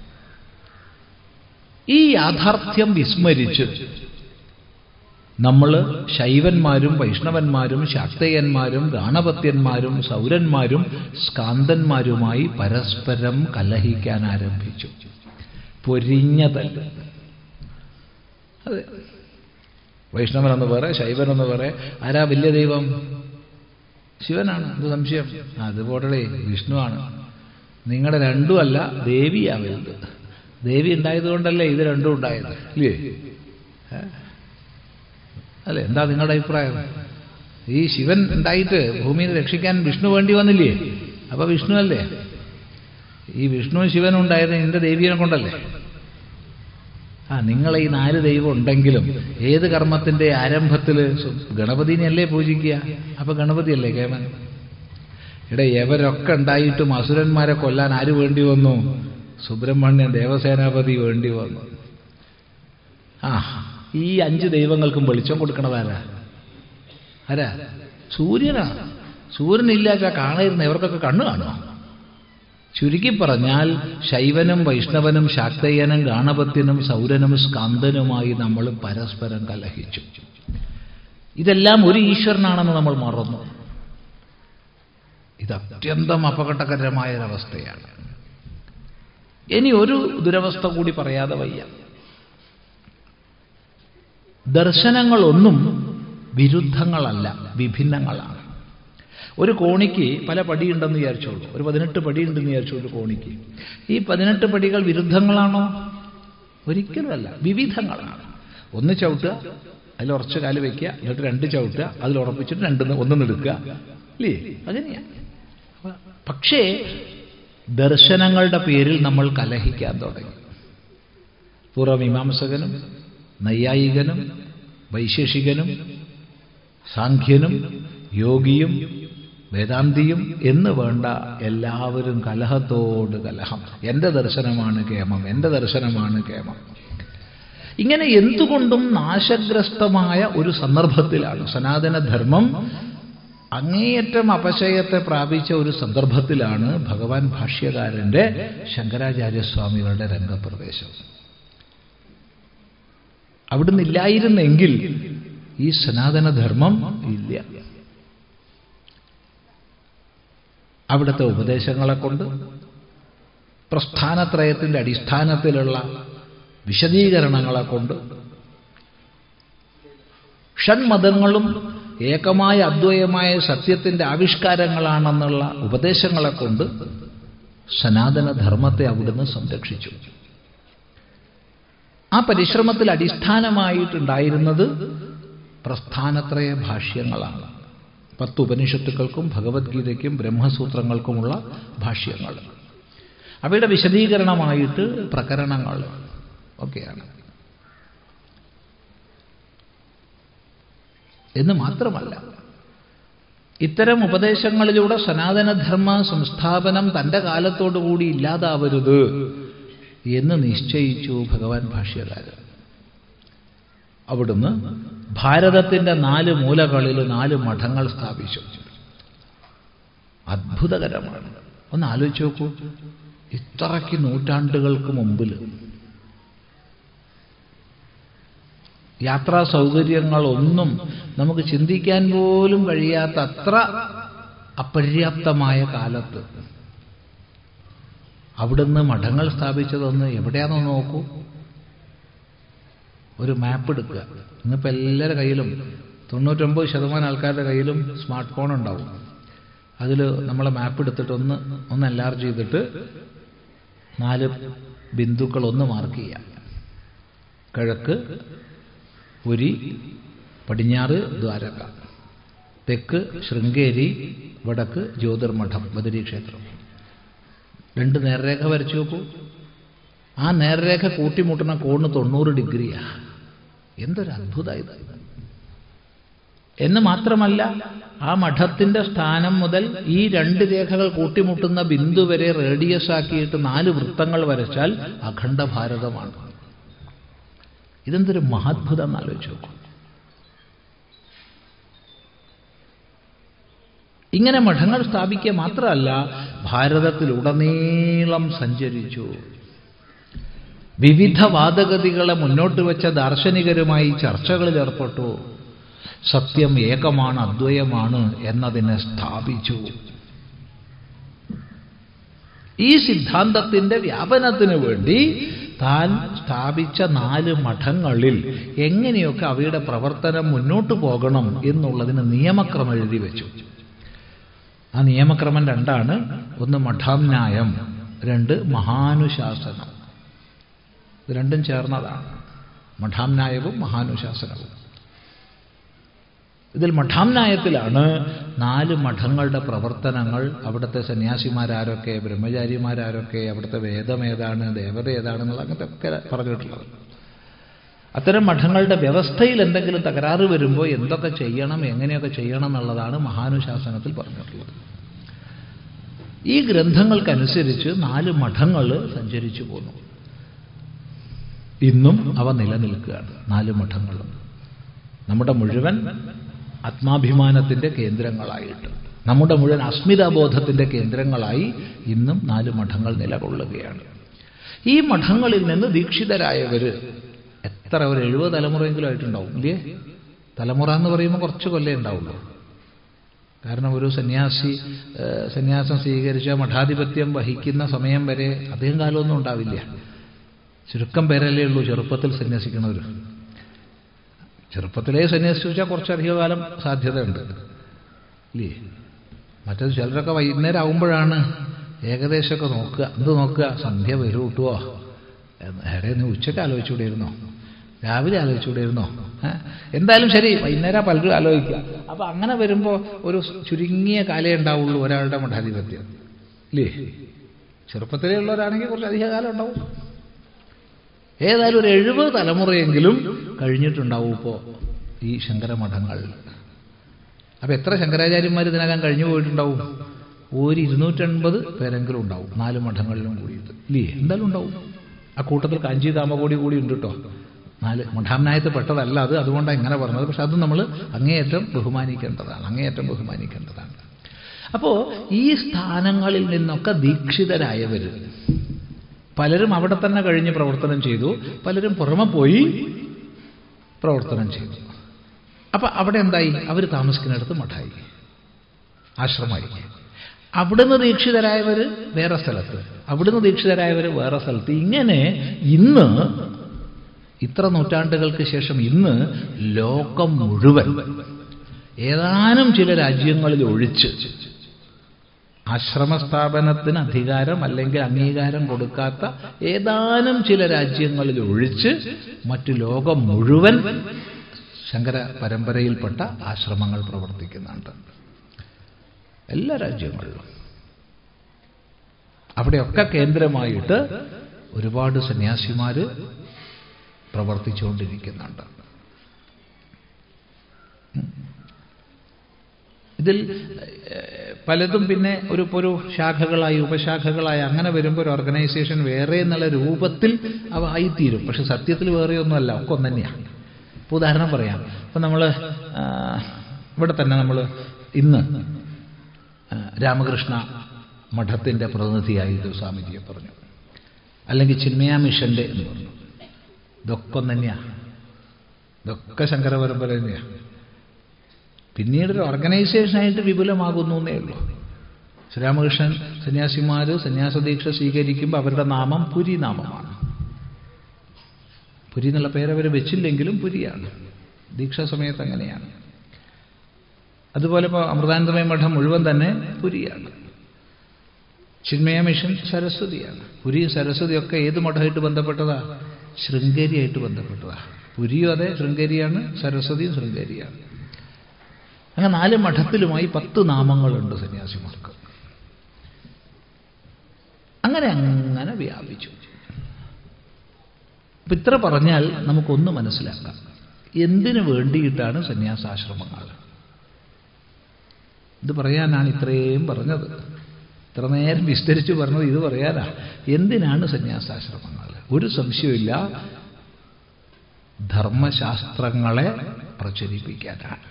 ഈ യാഥാർത്ഥ്യം വിസ്മരിച്ച് നമ്മൾ ശൈവന്മാരും വൈഷ്ണവന്മാരും ശാക്തയന്മാരും ഗാണപത്യന്മാരും സൗരന്മാരും സ്കാന്തന്മാരുമായി പരസ്പരം കലഹിക്കാൻ ആരംഭിച്ചു പൊരിഞ്ഞതല്ല അതെ വൈഷ്ണവനെന്ന് പറ ശൈവനെന്ന് പറ ആരാ വലിയ ദൈവം ശിവനാണ് എന്ത് സംശയം അതുപോലെ വിഷ്ണുവാണ് നിങ്ങളുടെ രണ്ടുമല്ല ദേവിയാ വലുത് ദേവി ഉണ്ടായതുകൊണ്ടല്ലേ ഇത് രണ്ടും ഉണ്ടായത് ഇല്ലേ ഏ? അല്ലേ എന്താ നിങ്ങളുടെ അഭിപ്രായം ഈ ശിവൻ ഉണ്ടായിട്ട് ഭൂമിയെ രക്ഷിക്കാൻ വിഷ്ണു വേണ്ടി വന്നില്ലേ അപ്പൊ വിഷ്ണു അല്ലേ ഈ വിഷ്ണുവും ശിവനും ഉണ്ടായത് നിന്റെ ദേവിയെ കൊണ്ടല്ലേ ആ നിങ്ങളെ ഈ നാല് ദൈവം ഉണ്ടെങ്കിലും ഏത് കർമ്മത്തിന്റെ ആരംഭത്തിൽ ഗണപതിനെയല്ലേ പൂജിക്കുക അപ്പൊ ഗണപതിയല്ലേ കേമൻ ഇവിടെ എവരൊക്കെ ഉണ്ടായിട്ടും അസുരന്മാരെ കൊല്ലാൻ ആര് വേണ്ടി വന്നു സുബ്രഹ്മണ്യൻ ദേവസേനാപതി വേണ്ടി വന്നു ആ ഈ അഞ്ച് ദൈവങ്ങൾക്കും വെളിച്ചം കൊടുക്കണതാരാ ആരാ സൂര്യനാണ് സൂര്യനില്ലാച്ച കാണാതിരുന്ന ഇവർക്കൊക്കെ കണ്ണു കാണുമോ ചുരുക്കി പറഞ്ഞാൽ ശൈവനും വൈഷ്ണവനും ശാക്തയ്യനും ഗാണപത്യനും സൗരനും സ്കന്ദനുമായി നമ്മൾ പരസ്പരം കലഹിച്ചു ഇതെല്ലാം ഒരു ഈശ്വരനാണെന്ന് നമ്മൾ മറന്നു ഇത് അത്യന്തം അപകടകരമായ ഒരവസ്ഥയാണ് ഇനി ഒരു ദുരവസ്ഥ കൂടി പറയാതെ വയ്യ ദർശനങ്ങളൊന്നും വിരുദ്ധങ്ങളല്ല വിഭിന്നങ്ങളാണ് ഒരു കോണിക്ക് പല പടിയുണ്ടെന്ന് വിചാരിച്ചോളൂ ഒരു പതിനെട്ട് പടിയുണ്ടെന്ന് വിചാരിച്ചോളൂ ഒരു കോണിക്ക് ഈ പതിനെട്ട് പടികൾ വിരുദ്ധങ്ങളാണോ ഒരിക്കലുമല്ല വിവിധങ്ങളാണ് ഒന്ന് ചവിട്ടുക അതിൽ ഉറച്ച കാല് വെക്കുക എന്നിട്ട് രണ്ട് ചവിട്ടുക അതിൽ ഉറപ്പിച്ചിട്ട് രണ്ടെന്ന് ഒന്നും എടുക്കുക അല്ലേ അങ്ങനെയാണ് പക്ഷേ ദർശനങ്ങളുടെ പേരിൽ നമ്മൾ കലഹിക്കാൻ തുടങ്ങി പൂർവമീമാംസകനും നൈയായികനും വൈശേഷികനും സാഖ്യനും യോഗിയും വേദാന്തിയും എന്ന് വേണ്ട എല്ലാവരും കലഹത്തോട് കലഹം എന്റെ ദർശനമാണ് കേമം എന്റെ ദർശനമാണ് കേമം ഇങ്ങനെ എന്തുകൊണ്ടും നാശഗ്രസ്തമായ ഒരു സന്ദർഭത്തിലാണ് സനാതനധർമ്മം അങ്ങേയറ്റം അപചയത്തെ പ്രാപിച്ച ഒരു സന്ദർഭത്തിലാണ് ഭഗവാൻ ഭാഷ്യകാരന്റെ ശങ്കരാചാര്യസ്വാമികളുടെ രംഗപ്രവേശം അവിടുന്ന് ഇല്ലായിരുന്നെങ്കിൽ ഈ സനാതനധർമ്മം ഇല്ല അവിടുത്തെ ഉപദേശങ്ങളെ കൊണ്ട് പ്രസ്ഥാനത്രയത്തിന്റെ അടിസ്ഥാനത്തിലുള്ള വിശദീകരണങ്ങളെ കൊണ്ട് ഷൺമതങ്ങളും ഏകമായ അദ്വയമായ സത്യത്തിന്റെ ആവിഷ്കാരങ്ങളാണെന്നുള്ള ഉപദേശങ്ങളെ കൊണ്ട് സനാതനധർമ്മത്തെ അവിടുന്ന് സംരക്ഷിച്ചു ആ പരിശ്രമത്തിൽ അടിസ്ഥാനമായിട്ടുണ്ടായിരുന്നത് പ്രസ്ഥാനത്രയ ഭാഷ്യങ്ങളാണ് പത്ത് ഉപനിഷത്തുക്കൾക്കും ഭഗവത്ഗീതയ്ക്കും ബ്രഹ്മസൂത്രങ്ങൾക്കുമുള്ള ഭാഷ്യങ്ങൾ അവയുടെ വിശദീകരണമായിട്ട് പ്രകരണങ്ങൾ ഒക്കെയാണ് എന്ന് മാത്രമല്ല ഇത്തരം ഉപദേശങ്ങളിലൂടെ സനാതനധർമ്മ സംസ്ഥാപനം തന്റെ കാലത്തോടുകൂടി ഇല്ലാതാവരുത് എന്ന് നിശ്ചയിച്ചു ഭഗവാൻ ഭാഷ്യകാരൻ അവിടുന്ന് ഭാരതത്തിന്റെ നാല് മൂലകളിൽ നാല് മഠങ്ങൾ സ്ഥാപിച്ചു അത്ഭുതകരമാണ് ഒന്ന് ആലോചിച്ച് നോക്കൂ ഇത്രയ്ക്ക് നൂറ്റാണ്ടുകൾക്ക് മുമ്പിൽ യാത്രാ സൗകര്യങ്ങളൊന്നും നമുക്ക് ചിന്തിക്കാൻ പോലും കഴിയാത്ത അത്ര അപര്യാപ്തമായ കാലത്ത് അവിടുന്ന് മഠങ്ങൾ സ്ഥാപിച്ചതൊന്ന് എവിടെയാണെന്ന് നോക്കൂ ഒരു മാപ്പ് എടുക്കുക ഇന്നിപ്പോൾ എല്ലാവരുടെ കയ്യിലും തൊണ്ണൂറ്റൊമ്പത് ശതമാനം ആൾക്കാരുടെ കയ്യിലും സ്മാർട്ട് ഫോൺ ഉണ്ടാവും അതിൽ നമ്മൾ മാപ്പ് എടുത്തിട്ട് ഒന്ന് ഒന്ന് എൻലാർജ് ചെയ്തിട്ട് നാല് ബിന്ദുക്കൾ ഒന്ന് മാർക്ക് ചെയ്യാം കിഴക്ക് പുരി പടിഞ്ഞാറ് ദ്വാരക തെക്ക് ശൃംഗേരി വടക്ക് ജ്യോതിർമഠം ബദരി ക്ഷേത്രം രണ്ട് നേർരേഖ വരച്ചു നോക്കൂ ആ നേർരേഖ കൂട്ടിമുട്ടുന്ന കോണ് തൊണ്ണൂറ് ഡിഗ്രിയാ എന്തൊരു അത്ഭുത ഇത് എന്ന് മാത്രമല്ല ആ മഠത്തിന്റെ സ്ഥാനം മുതൽ ഈ രണ്ട് രേഖകൾ കൂട്ടിമുട്ടുന്ന ബിന്ദു വരെ റേഡിയസ് ആക്കിയിട്ട് നാല് വൃത്തങ്ങൾ വരച്ചാൽ അഖണ്ഡ ഭാരതമാണ് ഇതെന്തൊരു മഹാത്ഭുതം എന്ന് ആലോചിച്ച് നോക്കൂ ഇങ്ങനെ മഠങ്ങൾ സ്ഥാപിക്കുക മാത്രമല്ല ഭാരതത്തിലുടനീളം സഞ്ചരിച്ചു വിവിധ വാദഗതികളെ മുന്നോട്ട് വെച്ച ദാർശനികരുമായി ചർച്ചകളിൽ ഏർപ്പെട്ടു സത്യം ഏകമാണ് അദ്വയമാണ് എന്നതിനെ സ്ഥാപിച്ചു ഈ സിദ്ധാന്തത്തിന്റെ വ്യാപനത്തിന് വേണ്ടി താൻ സ്ഥാപിച്ച നാല് മഠങ്ങളിൽ എങ്ങനെയൊക്കെ അവയുടെ പ്രവർത്തനം മുന്നോട്ട് പോകണം എന്നുള്ളതിന് നിയമക്രമം എഴുതി വെച്ചു ആ നിയമക്രമം രണ്ടാണ് ഒന്ന് മഠാന്യായം രണ്ട് മഹാനുശാസനം ഇത് രണ്ടും ചേർന്നതാണ് മഠാന്യായവും മഹാനുശാസനവും ഇതിൽ മഠാന്യായത്തിലാണ് നാല് മഠങ്ങളുടെ പ്രവർത്തനങ്ങൾ അവിടുത്തെ സന്യാസിമാരാരൊക്കെ ബ്രഹ്മചാരിമാരാരൊക്കെ അവിടുത്തെ വേദം ഏതാണ് ദേവത ഏതാണെന്നുള്ള അങ്ങനത്തെ ഒക്കെ പറഞ്ഞിട്ടുള്ളത് അത്തരം മഠങ്ങളുടെ വ്യവസ്ഥയിൽ എന്തെങ്കിലും തകരാറ് വരുമ്പോൾ എന്തൊക്കെ ചെയ്യണം എങ്ങനെയൊക്കെ ചെയ്യണം എന്നുള്ളതാണ് മഹാനുശാസനത്തിൽ പറഞ്ഞിട്ടുള്ളത് ഈ ഗ്രന്ഥങ്ങൾക്കനുസരിച്ച് നാല് മഠങ്ങൾ സഞ്ചരിച്ചു പോന്നു ഇന്നും അവ നിലനിൽക്കുകയാണ് നാല് മഠങ്ങളും നമ്മുടെ മുഴുവൻ ആത്മാഭിമാനത്തിന്റെ കേന്ദ്രങ്ങളായിട്ട് നമ്മുടെ മുഴുവൻ അസ്മിതാബോധത്തിന്റെ കേന്ദ്രങ്ങളായി ഇന്നും നാല് മഠങ്ങൾ നിലകൊള്ളുകയാണ് ഈ മഠങ്ങളിൽ നിന്ന് ദീക്ഷിതരായവര് എത്ര ഒരു എഴുപത് തലമുറയെങ്കിലും ആയിട്ടുണ്ടാവും ഇല്ലേ തലമുറ എന്ന് പറയുമ്പോൾ കുറച്ച് കൊല്ലം ഉണ്ടാവുള്ളൂ കാരണം ഒരു സന്യാസി സന്യാസം സ്വീകരിച്ച മഠാധിപത്യം വഹിക്കുന്ന സമയം വരെ അധികം കാലമൊന്നും ഉണ്ടാവില്ല ചുരുക്കം പേരല്ലേ ഉള്ളൂ ചെറുപ്പത്തിൽ സന്യസിക്കുന്നവർ ചെറുപ്പത്തിലേ സന്യസിച്ചു വെച്ചാൽ കുറച്ചധിക കാലം സാധ്യതയുണ്ട് ഇല്ലേ മറ്റത് ചിലരൊക്കെ വൈകുന്നേരം ആകുമ്പോഴാണ് ഏകദേശമൊക്കെ നോക്കുക എന്ത് നോക്കുക സന്ധ്യ വരൂ കിട്ടുമോ എടേ നീ ഉച്ചയ്ക്ക് ആലോചിച്ചുകൂടിയിരുന്നോ രാവിലെ ആലോചിച്ചുകൂടിയിരുന്നോ എന്തായാലും ശരി വൈകുന്നേരം പലരും ആലോചിക്കുക അപ്പൊ അങ്ങനെ വരുമ്പോൾ ഒരു ചുരുങ്ങിയ കാലേ ഉണ്ടാവുള്ളൂ ഒരാളുടെ മഠാധിപത്യം ഇല്ലേ ചെറുപ്പത്തിലേ ഉള്ളവരാണെങ്കിൽ കുറച്ച് അധിക കാലം ഉണ്ടാവും ഏതായാലും ഒരു എഴുപത് തലമുറയെങ്കിലും കഴിഞ്ഞിട്ടുണ്ടാവും ഇപ്പോൾ ഈ ശങ്കരമഠങ്ങൾ അപ്പൊ എത്ര ശങ്കരാചാര്യന്മാർ ഇതിനകം കഴിഞ്ഞു പോയിട്ടുണ്ടാവും ഒരു ഇരുന്നൂറ്റൻപത് പേരെങ്കിലും ഉണ്ടാവും നാല് മഠങ്ങളിലും കൂടിയിട്ട് ഇല്ലേ എന്തായാലും ഉണ്ടാവും ആ കൂട്ടത്തിൽ കാഞ്ചി കാമകോടി കൂടി ഉണ്ട് കേട്ടോ നാല് മഠാന്യായത്തിൽ പെട്ടതല്ല അത് അതുകൊണ്ടാണ് ഇങ്ങനെ പറഞ്ഞത് പക്ഷെ അത് നമ്മൾ അങ്ങേയറ്റം ബഹുമാനിക്കേണ്ടതാണ് അങ്ങേയറ്റം ബഹുമാനിക്കേണ്ടതാണ് അപ്പോ ഈ സ്ഥാനങ്ങളിൽ നിന്നൊക്കെ ദീക്ഷിതരായവർ പലരും അവിടെ തന്നെ കഴിഞ്ഞ് പ്രവർത്തനം ചെയ്തു പലരും പുറമെ പോയി പ്രവർത്തനം ചെയ്തു അപ്പൊ അവിടെ എന്തായി അവർ താമസിക്കുന്നിടത്ത് മഠായി ആശ്രമമായി അവിടുന്ന് ദീക്ഷിതരായവർ വേറെ സ്ഥലത്ത് അവിടുന്ന് ദീക്ഷിതരായവർ വേറെ സ്ഥലത്ത് ഇങ്ങനെ ഇന്ന് ഇത്ര നൂറ്റാണ്ടുകൾക്ക് ശേഷം ഇന്ന് ലോകം മുഴുവൻ ഏതാനും ചില രാജ്യങ്ങളിൽ ഒഴിച്ച് ആശ്രമസ്ഥാപനത്തിന് അധികാരം അല്ലെങ്കിൽ അംഗീകാരം കൊടുക്കാത്ത ഏതാനും ചില രാജ്യങ്ങളിൽ ഒഴിച്ച് മറ്റു ലോകം മുഴുവൻ ശങ്കര പരമ്പരയിൽപ്പെട്ട ആശ്രമങ്ങൾ പ്രവർത്തിക്കുന്നുണ്ട് എല്ലാ രാജ്യങ്ങളിലും അവിടെയൊക്കെ കേന്ദ്രമായിട്ട് ഒരുപാട് സന്യാസിമാര് പ്രവർത്തിച്ചുകൊണ്ടിരിക്കുന്നുണ്ട് ഇതിൽ പലതും പിന്നെ ഒരു ഒരു ശാഖകളായി ഉപശാഖകളായി അങ്ങനെ വരുമ്പോൾ ഒരു ഓർഗനൈസേഷൻ വേറെ എന്നുള്ള രൂപത്തിൽ അവ ആയിത്തീരും പക്ഷെ സത്യത്തിൽ വേറെയൊന്നുമല്ല ഒക്കെ ഒന്ന് തന്നെയാണ് ഇപ്പോൾ ഉദാഹരണം പറയാം ഇപ്പം നമ്മൾ ഇവിടെ തന്നെ നമ്മൾ ഇന്ന് രാമകൃഷ്ണ മഠത്തിൻ്റെ പ്രതിനിധിയായിട്ട് സ്വാമിജിയെ പറഞ്ഞു അല്ലെങ്കിൽ ചിന്മയ മിഷന്റെ എന്ന് പറഞ്ഞു ഇതൊക്കെ തന്നെയാണ് ഇതൊക്കെ ശങ്കര പരമ്പര തന്നെയാണ് പിന്നീട് ഒരു ഓർഗനൈസേഷനായിട്ട് വിപുലമാകുന്നു എന്നേ ഉള്ളൂ ശ്രീരാമകൃഷ്ണൻ സന്യാസിമാർ സന്യാസദീക്ഷ സ്വീകരിക്കുമ്പോൾ അവരുടെ നാമം പുരി നാമമാണ് പുരി എന്നുള്ള പേരവർ വെച്ചില്ലെങ്കിലും പുരിയാണ് ദീക്ഷാ സമയത്ത് അങ്ങനെയാണ് അതുപോലെ ഇപ്പോൾ അമൃതാനന്ദമയ മഠം മുഴുവൻ തന്നെ പുരിയാണ് ചിന്മയ മിഷൻ സരസ്വതിയാണ് പുരി സരസ്വതിയൊക്കെ ഏത് മഠമായിട്ട് ബന്ധപ്പെട്ടതാ ശൃംഗേരിയായിട്ട് ബന്ധപ്പെട്ടതാ പുരിയും അതെ ശൃംഗേരിയാണ് സരസ്വതിയും ശൃംഗേരിയാണ് അങ്ങനെ നാല് മഠത്തിലുമായി പത്ത് നാമങ്ങളുണ്ട് സന്യാസിമാർക്ക് അങ്ങനെ അങ്ങനെ വ്യാപിച്ചു അപ്പൊ ഇത്ര പറഞ്ഞാൽ നമുക്കൊന്ന് മനസ്സിലാക്കാം എന്തിനു വേണ്ടിയിട്ടാണ് സന്യാസാശ്രമങ്ങൾ ഇത് പറയാനാണ് ഇത്രയും പറഞ്ഞത് ഇത്ര നേരം വിസ്തരിച്ച് പറഞ്ഞത് ഇത് പറയാനാ എന്തിനാണ് സന്യാസാശ്രമങ്ങൾ ഒരു സംശയമില്ല ധർമ്മശാസ്ത്രങ്ങളെ പ്രചരിപ്പിക്കാനാണ്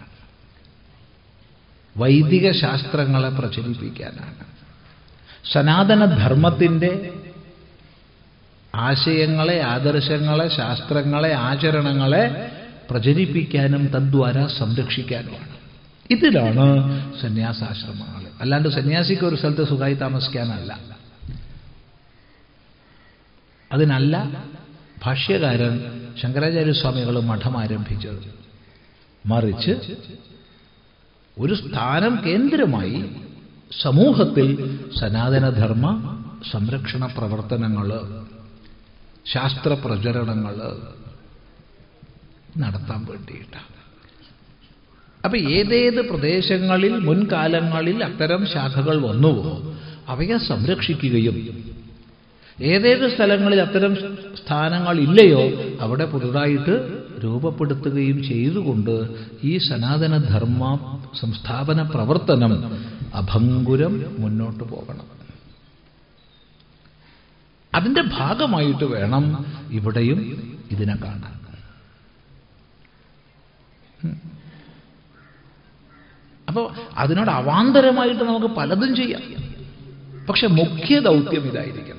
വൈദിക ശാസ്ത്രങ്ങളെ പ്രചരിപ്പിക്കാനാണ് സനാതന ധർമ്മത്തിൻ്റെ ആശയങ്ങളെ ആദർശങ്ങളെ ശാസ്ത്രങ്ങളെ ആചരണങ്ങളെ പ്രചരിപ്പിക്കാനും തദ്വാര സംരക്ഷിക്കാനുമാണ് ഇതിലാണ് സന്യാസാശ്രമങ്ങൾ അല്ലാണ്ട് സന്യാസിക്ക് ഒരു സ്ഥലത്ത് സുഖമായി താമസിക്കാനല്ല അതിനല്ല ഭാഷ്യകാരൻ ശങ്കരാചാര്യസ്വാമികൾ മഠം ആരംഭിച്ചത് മറിച്ച് ഒരു സ്ഥാനം കേന്ദ്രമായി സമൂഹത്തിൽ സനാതനധർമ്മ സംരക്ഷണ പ്രവർത്തനങ്ങൾ ശാസ്ത്ര പ്രചരണങ്ങൾ നടത്താൻ വേണ്ടിയിട്ടാണ് അപ്പൊ ഏതേത് പ്രദേശങ്ങളിൽ മുൻകാലങ്ങളിൽ അത്തരം ശാഖകൾ വന്നുവോ അവയെ സംരക്ഷിക്കുകയും ഏതേത് സ്ഥലങ്ങളിൽ അത്തരം സ്ഥാനങ്ങൾ ഇല്ലയോ അവിടെ പുതുതായിട്ട് രൂപപ്പെടുത്തുകയും ചെയ്തുകൊണ്ട് ഈ സനാതനധർമ്മ സംസ്ഥാപന പ്രവർത്തനം അഭങ്കുരം മുന്നോട്ട് പോകണം അതിന്റെ ഭാഗമായിട്ട് വേണം ഇവിടെയും ഇതിനെ കാണാൻ അപ്പോൾ അതിനോട് അവാന്തരമായിട്ട് നമുക്ക് പലതും ചെയ്യാം പക്ഷെ മുഖ്യ ദൗത്യം ഇതായിരിക്കണം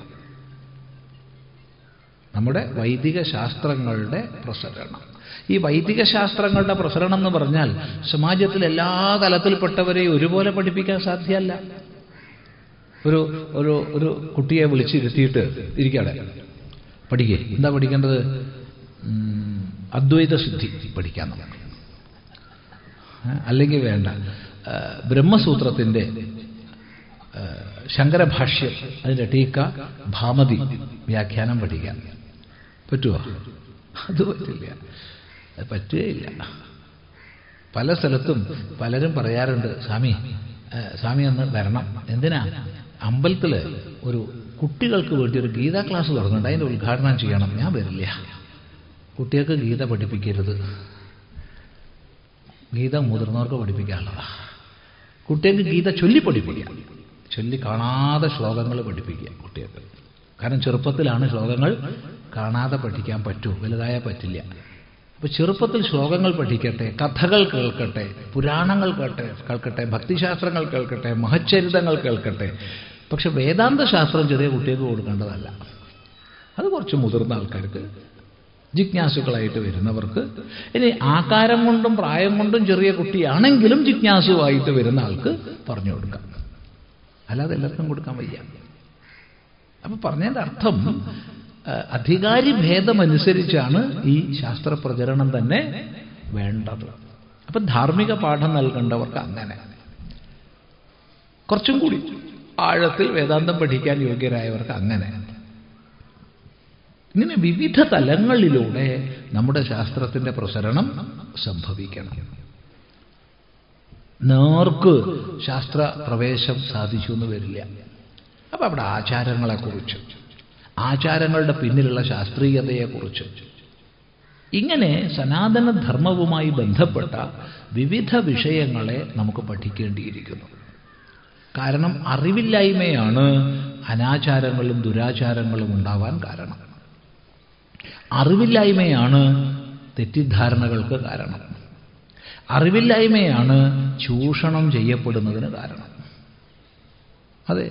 നമ്മുടെ വൈദിക ശാസ്ത്രങ്ങളുടെ പ്രസരണം ഈ വൈദിക ശാസ്ത്രങ്ങളുടെ പ്രസരണം എന്ന് പറഞ്ഞാൽ സമാജത്തിൽ എല്ലാ തലത്തിൽപ്പെട്ടവരെയും ഒരുപോലെ പഠിപ്പിക്കാൻ സാധ്യമല്ല ഒരു ഒരു ഒരു കുട്ടിയെ വിളിച്ചിരുത്തിയിട്ട് ഇരിക്കാടെ പഠിക്കേ എന്താ പഠിക്കേണ്ടത് ഉം, അദ്വൈത സിദ്ധി പഠിക്കാൻ നമുക്ക് ഏ, അല്ലെങ്കിൽ വേണ്ട ആ, ബ്രഹ്മസൂത്രത്തിൻ്റെ ആ, ശങ്കരഭാഷ്യം അതിൻ്റെ ടീക്ക ഭാമതി വ്യാഖ്യാനം പഠിക്കാൻ പറ്റുമോ അത് പറ്റില്ല അത് പറ്റുകയില്ല പല സ്ഥലത്തും പലരും പറയാറുണ്ട് സ്വാമി ഏ, സ്വാമി ഒന്ന് വരണം എന്തിനാ അമ്പലത്തിൽ ഒരു കുട്ടികൾക്ക് വേണ്ടി ഒരു ഗീതാ ക്ലാസ് തുടങ്ങുന്നുണ്ട് അതിൻ്റെ ഉദ്ഘാടനം ചെയ്യണം ഞാൻ വരില്ല കുട്ടികൾക്ക് ഗീത പഠിപ്പിക്കരുത് ഗീത മുതിർന്നവർക്ക് പഠിപ്പിക്കാനുള്ളതാ കുട്ടികൾക്ക് ഗീത ചൊല്ലി പഠിപ്പിക്കുക ചൊല്ലി കാണാതെ ശ്ലോകങ്ങൾ പഠിപ്പിക്കുക കുട്ടികൾക്ക് കാരണം ചെറുപ്പത്തിലാണ് ശ്ലോകങ്ങൾ കാണാതെ പഠിക്കാൻ പറ്റൂ വലുതായ പറ്റില്ല അപ്പൊ ചെറുപ്പത്തിൽ ശ്ലോകങ്ങൾ പഠിക്കട്ടെ കഥകൾ കേൾക്കട്ടെ പുരാണങ്ങൾ കേട്ടെ കേൾക്കട്ടെ ഭക്തിശാസ്ത്രങ്ങൾ കേൾക്കട്ടെ മഹച്ചരിതങ്ങൾ കേൾക്കട്ടെ പക്ഷെ വേദാന്ത ശാസ്ത്രം ചെറിയ കുട്ടികൾക്ക് കൊടുക്കേണ്ടതല്ല അത് കുറച്ച് മുതിർന്ന ആൾക്കാർക്ക് ജിജ്ഞാസുക്കളായിട്ട് വരുന്നവർക്ക് ഇനി ആകാരം കൊണ്ടും പ്രായം കൊണ്ടും ചെറിയ കുട്ടിയാണെങ്കിലും ജിജ്ഞാസുവായിട്ട് വരുന്ന ആൾക്ക് പറഞ്ഞു കൊടുക്കാം അല്ലാതെ എല്ലാവർക്കും കൊടുക്കാൻ വയ്യ അപ്പൊ പറഞ്ഞതിന്റെ അർത്ഥം ആ, അധികാരി ഭേദമനുസരിച്ചാണ് ഈ ശാസ്ത്ര പ്രചരണം തന്നെ വേണ്ടത് അപ്പൊ ധാർമ്മിക പാഠം നൽകേണ്ടവർക്ക് അങ്ങനെ കുറച്ചും കൂടി ആഴത്തിൽ വേദാന്തം പഠിക്കാൻ യോഗ്യരായവർക്ക് അങ്ങനെ ഇങ്ങനെ വിവിധ തലങ്ങളിലൂടെ നമ്മുടെ ശാസ്ത്രത്തിന്റെ പ്രസരണം സംഭവിക്കണം നേർക്ക് ശാസ്ത്ര പ്രവേശം സാധിച്ചു എന്ന് വരില്ല അപ്പൊ അവിടെ ആചാരങ്ങളെക്കുറിച്ച് ആചാരങ്ങളുടെ പിന്നിലുള്ള ശാസ്ത്രീയതയെക്കുറിച്ച് ഇങ്ങനെ സനാതന ധർമ്മവുമായി ബന്ധപ്പെട്ട വിവിധ വിഷയങ്ങളെ നമുക്ക് പഠിക്കേണ്ടിയിരിക്കുന്നു കാരണം അറിവില്ലായ്മയാണ് അനാചാരങ്ങളും ദുരാചാരങ്ങളും ഉണ്ടാവാൻ കാരണം അറിവില്ലായ്മയാണ് തെറ്റിദ്ധാരണകൾക്ക് കാരണം അറിവില്ലായ്മയാണ് ചൂഷണം ചെയ്യപ്പെടുന്നതിന് കാരണം അതെ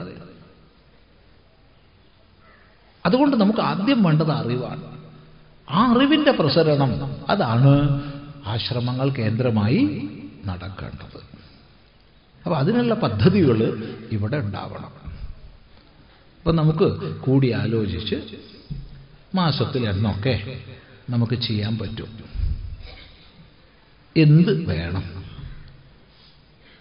അതുകൊണ്ട് നമുക്ക് ആദ്യം വേണ്ടത് അറിവാണ് ആ അറിവിന്റെ പ്രസരണം അതാണ് ആശ്രമങ്ങൾ കേന്ദ്രമായി നടക്കേണ്ടത് അപ്പൊ അതിനുള്ള പദ്ധതികൾ ഇവിടെ ഉണ്ടാവണം അപ്പൊ നമുക്ക് കൂടി ആലോചിച്ച് മാസത്തിൽ എന്നൊക്കെ നമുക്ക് ചെയ്യാൻ പറ്റും എന്ത് വേണം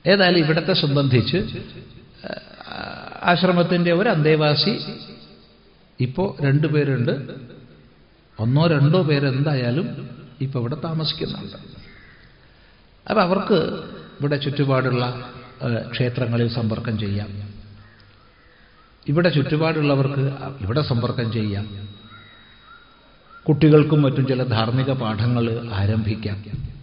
ഏതായാലും ഇവിടത്തെ സംബന്ധിച്ച് ആശ്രമത്തിൻ്റെ ഒരു അന്തേവാസി ഇപ്പോൾ രണ്ടുപേരുണ്ട് ഒന്നോ രണ്ടോ പേരെന്തായാലും ഇപ്പോൾ ഇവിടെ താമസിക്കുന്നുണ്ട് അപ്പം അവർക്ക് ഇവിടെ ചുറ്റുപാടുള്ള ക്ഷേത്രങ്ങളിൽ സമ്പർക്കം ചെയ്യാം ഇവിടെ ചുറ്റുപാടുള്ളവർക്ക് ഇവിടെ സമ്പർക്കം ചെയ്യാം കുട്ടികൾക്കും മറ്റും ചില ധാർമ്മിക പാഠങ്ങൾ ആരംഭിക്കാം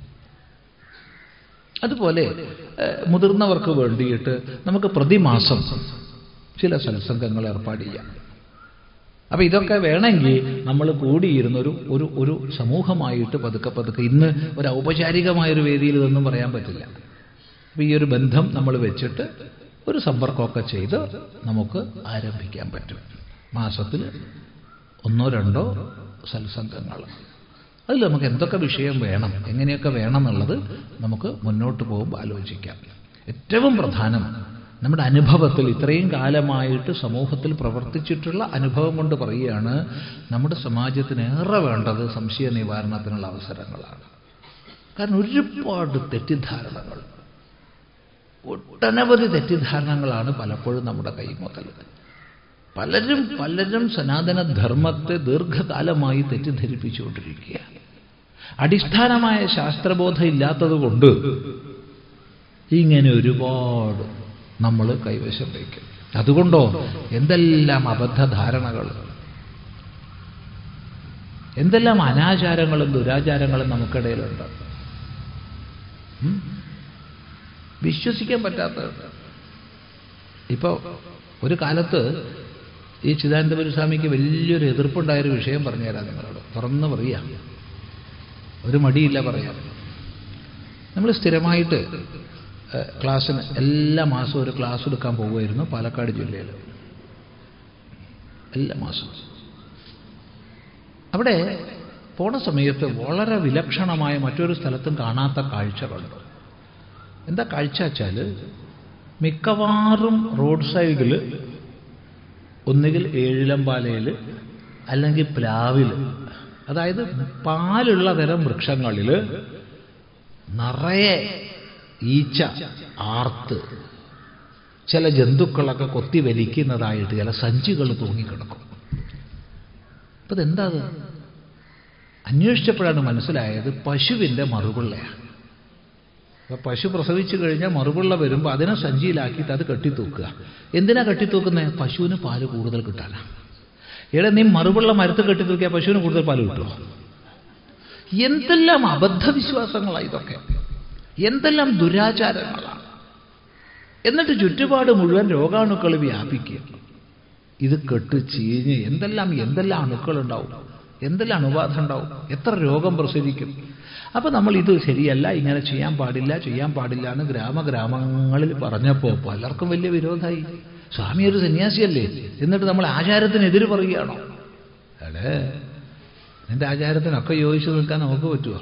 അതുപോലെ മുതിർന്നവർക്ക് വേണ്ടിയിട്ട് നമുക്ക് പ്രതിമാസം ചില സത്സംഗങ്ങൾ ഏർപ്പാട് ചെയ്യാം അപ്പൊ ഇതൊക്കെ വേണമെങ്കിൽ നമ്മൾ കൂടിയിരുന്നൊരു ഒരു ഒരു സമൂഹമായിട്ട് പതുക്കെ പതുക്കെ ഇന്ന് ഒരു ഔപചാരികമായൊരു വേദിയിൽ ഇതൊന്നും പറയാൻ പറ്റില്ല അപ്പൊ ഈ ഒരു ബന്ധം നമ്മൾ വെച്ചിട്ട് ഒരു സമ്പർക്കമൊക്കെ ചെയ്ത് നമുക്ക് ആരംഭിക്കാൻ പറ്റും മാസത്തിൽ ഒന്നോ രണ്ടോ സത്സംഗങ്ങൾ അതിൽ നമുക്ക് എന്തൊക്കെ വിഷയം വേണം എങ്ങനെയൊക്കെ വേണം എന്നുള്ളത് നമുക്ക് മുന്നോട്ട് പോകുമ്പോൾ ആലോചിക്കാം ഏറ്റവും പ്രധാനം നമ്മുടെ അനുഭവത്തിൽ ഇത്രയും കാലമായിട്ട് സമൂഹത്തിൽ പ്രവർത്തിച്ചിട്ടുള്ള അനുഭവം കൊണ്ട് പറയുകയാണ് നമ്മുടെ സമാജത്തിന് ഏറെ വേണ്ടത് സംശയ നിവാരണത്തിനുള്ള അവസരങ്ങളാണ് കാരണം ഒരുപാട് തെറ്റിദ്ധാരണകൾ ഒട്ടനവധി തെറ്റിദ്ധാരണകളാണ് പലപ്പോഴും നമ്മുടെ കൈമുതൽ പലരും പലരും സനാതന ധർമ്മത്തെ ദീർഘകാലമായി തെറ്റിദ്ധരിപ്പിച്ചുകൊണ്ടിരിക്കുക അടിസ്ഥാനമായ ശാസ്ത്രബോധം ഇല്ലാത്തതുകൊണ്ട് ഇങ്ങനെ ഒരുപാട് നമ്മൾ കൈവശം വയ്ക്കും അതുകൊണ്ടോ എന്തെല്ലാം അബദ്ധധാരണകൾ എന്തെല്ലാം അനാചാരങ്ങളും ദുരാചാരങ്ങളും നമുക്കിടയിലുണ്ട് വിശ്വസിക്കാൻ പറ്റാത്തതുണ്ട് ഇപ്പോൾ ഒരു കാലത്ത് ഈ ചിദാനന്ദപുര സ്വാമിക്ക് വലിയൊരു എതിർപ്പുണ്ടായൊരു വിഷയം പറഞ്ഞുതരാം നിങ്ങളോട് തുറന്ന് പറയാം ഒരു മടിയില്ല പറയാം നമ്മൾ സ്ഥിരമായിട്ട് ക്ലാസ്സിന് എല്ലാ മാസവും ഒരു ക്ലാസ് എടുക്കാൻ പോകുമായിരുന്നു പാലക്കാട് ജില്ലയിൽ എല്ലാ മാസവും അവിടെ പോണ സമയത്ത് വളരെ വിലക്ഷണമായ മറ്റൊരു സ്ഥലത്തും കാണാത്ത കാഴ്ച കണ്ടു എന്താ കാഴ്ച വെച്ചാൽ മിക്കവാറും റോഡ് സൈഡിൽ ഒന്നുകിൽ ഏഴിലമ്പാലയിൽ അല്ലെങ്കിൽ പ്ലാവിൽ അതായത് പാലുള്ള തരം വൃക്ഷങ്ങളിൽ നിറയെ ഈച്ച ആർത്ത് ചില ജന്തുക്കളൊക്കെ കൊത്തി വലിക്കുന്നതായിട്ട് ചില സഞ്ചികൾ തൂങ്ങിക്കിടക്കും അപ്പൊ ഇതെന്താ അത് അന്വേഷിച്ചപ്പോഴാണ് മനസ്സിലായത് പശുവിൻ്റെ മറുപിള്ളയാണ് അപ്പൊ പശു പ്രസവിച്ചു കഴിഞ്ഞാൽ മറുപിള്ള വരുമ്പോൾ അതിനെ സഞ്ചിയിലാക്കിയിട്ട് അത് കെട്ടിത്തൂക്കുക എന്തിനാ കെട്ടിത്തൂക്കുന്നത് പശുവിന് പാല് കൂടുതൽ കിട്ടാനാ എടാ നീ മറുപിള്ള മരത്ത് കെട്ടിത്തൂക്കിയാൽ പശുവിന് കൂടുതൽ പാല് കിട്ടുമോ എന്തെല്ലാം അബദ്ധവിശ്വാസങ്ങളാണ് ഇതൊക്കെ എന്തെല്ലാം ദുരാചാരങ്ങളാണ് എന്നിട്ട് ചുറ്റുപാട് മുഴുവൻ രോഗാണുക്കൾ വ്യാപിക്കുക ഇത് കെട്ട് ചീഞ്ഞ് എന്തെല്ലാം എന്തെല്ലാം അണുക്കളുണ്ടാവും എന്തെല്ലാം അണുബാധ ഉണ്ടാവും എത്ര രോഗം പ്രസരിക്കും അപ്പൊ നമ്മൾ ഇത് ശരിയല്ല ഇങ്ങനെ ചെയ്യാൻ പാടില്ല ചെയ്യാൻ പാടില്ല എന്ന് ഗ്രാമഗ്രാമങ്ങളിൽ പറഞ്ഞപ്പോൾ പലർക്കും വലിയ വിരോധമായി സ്വാമി ഒരു സന്യാസിയല്ലേ എന്നിട്ട് നമ്മൾ ആചാരത്തിനെതിര് പറയുകയാണോ എടേ നിന്റെ ആചാരത്തിനൊക്കെ യോജിച്ചു നിൽക്കാൻ നമുക്ക് പറ്റുമോ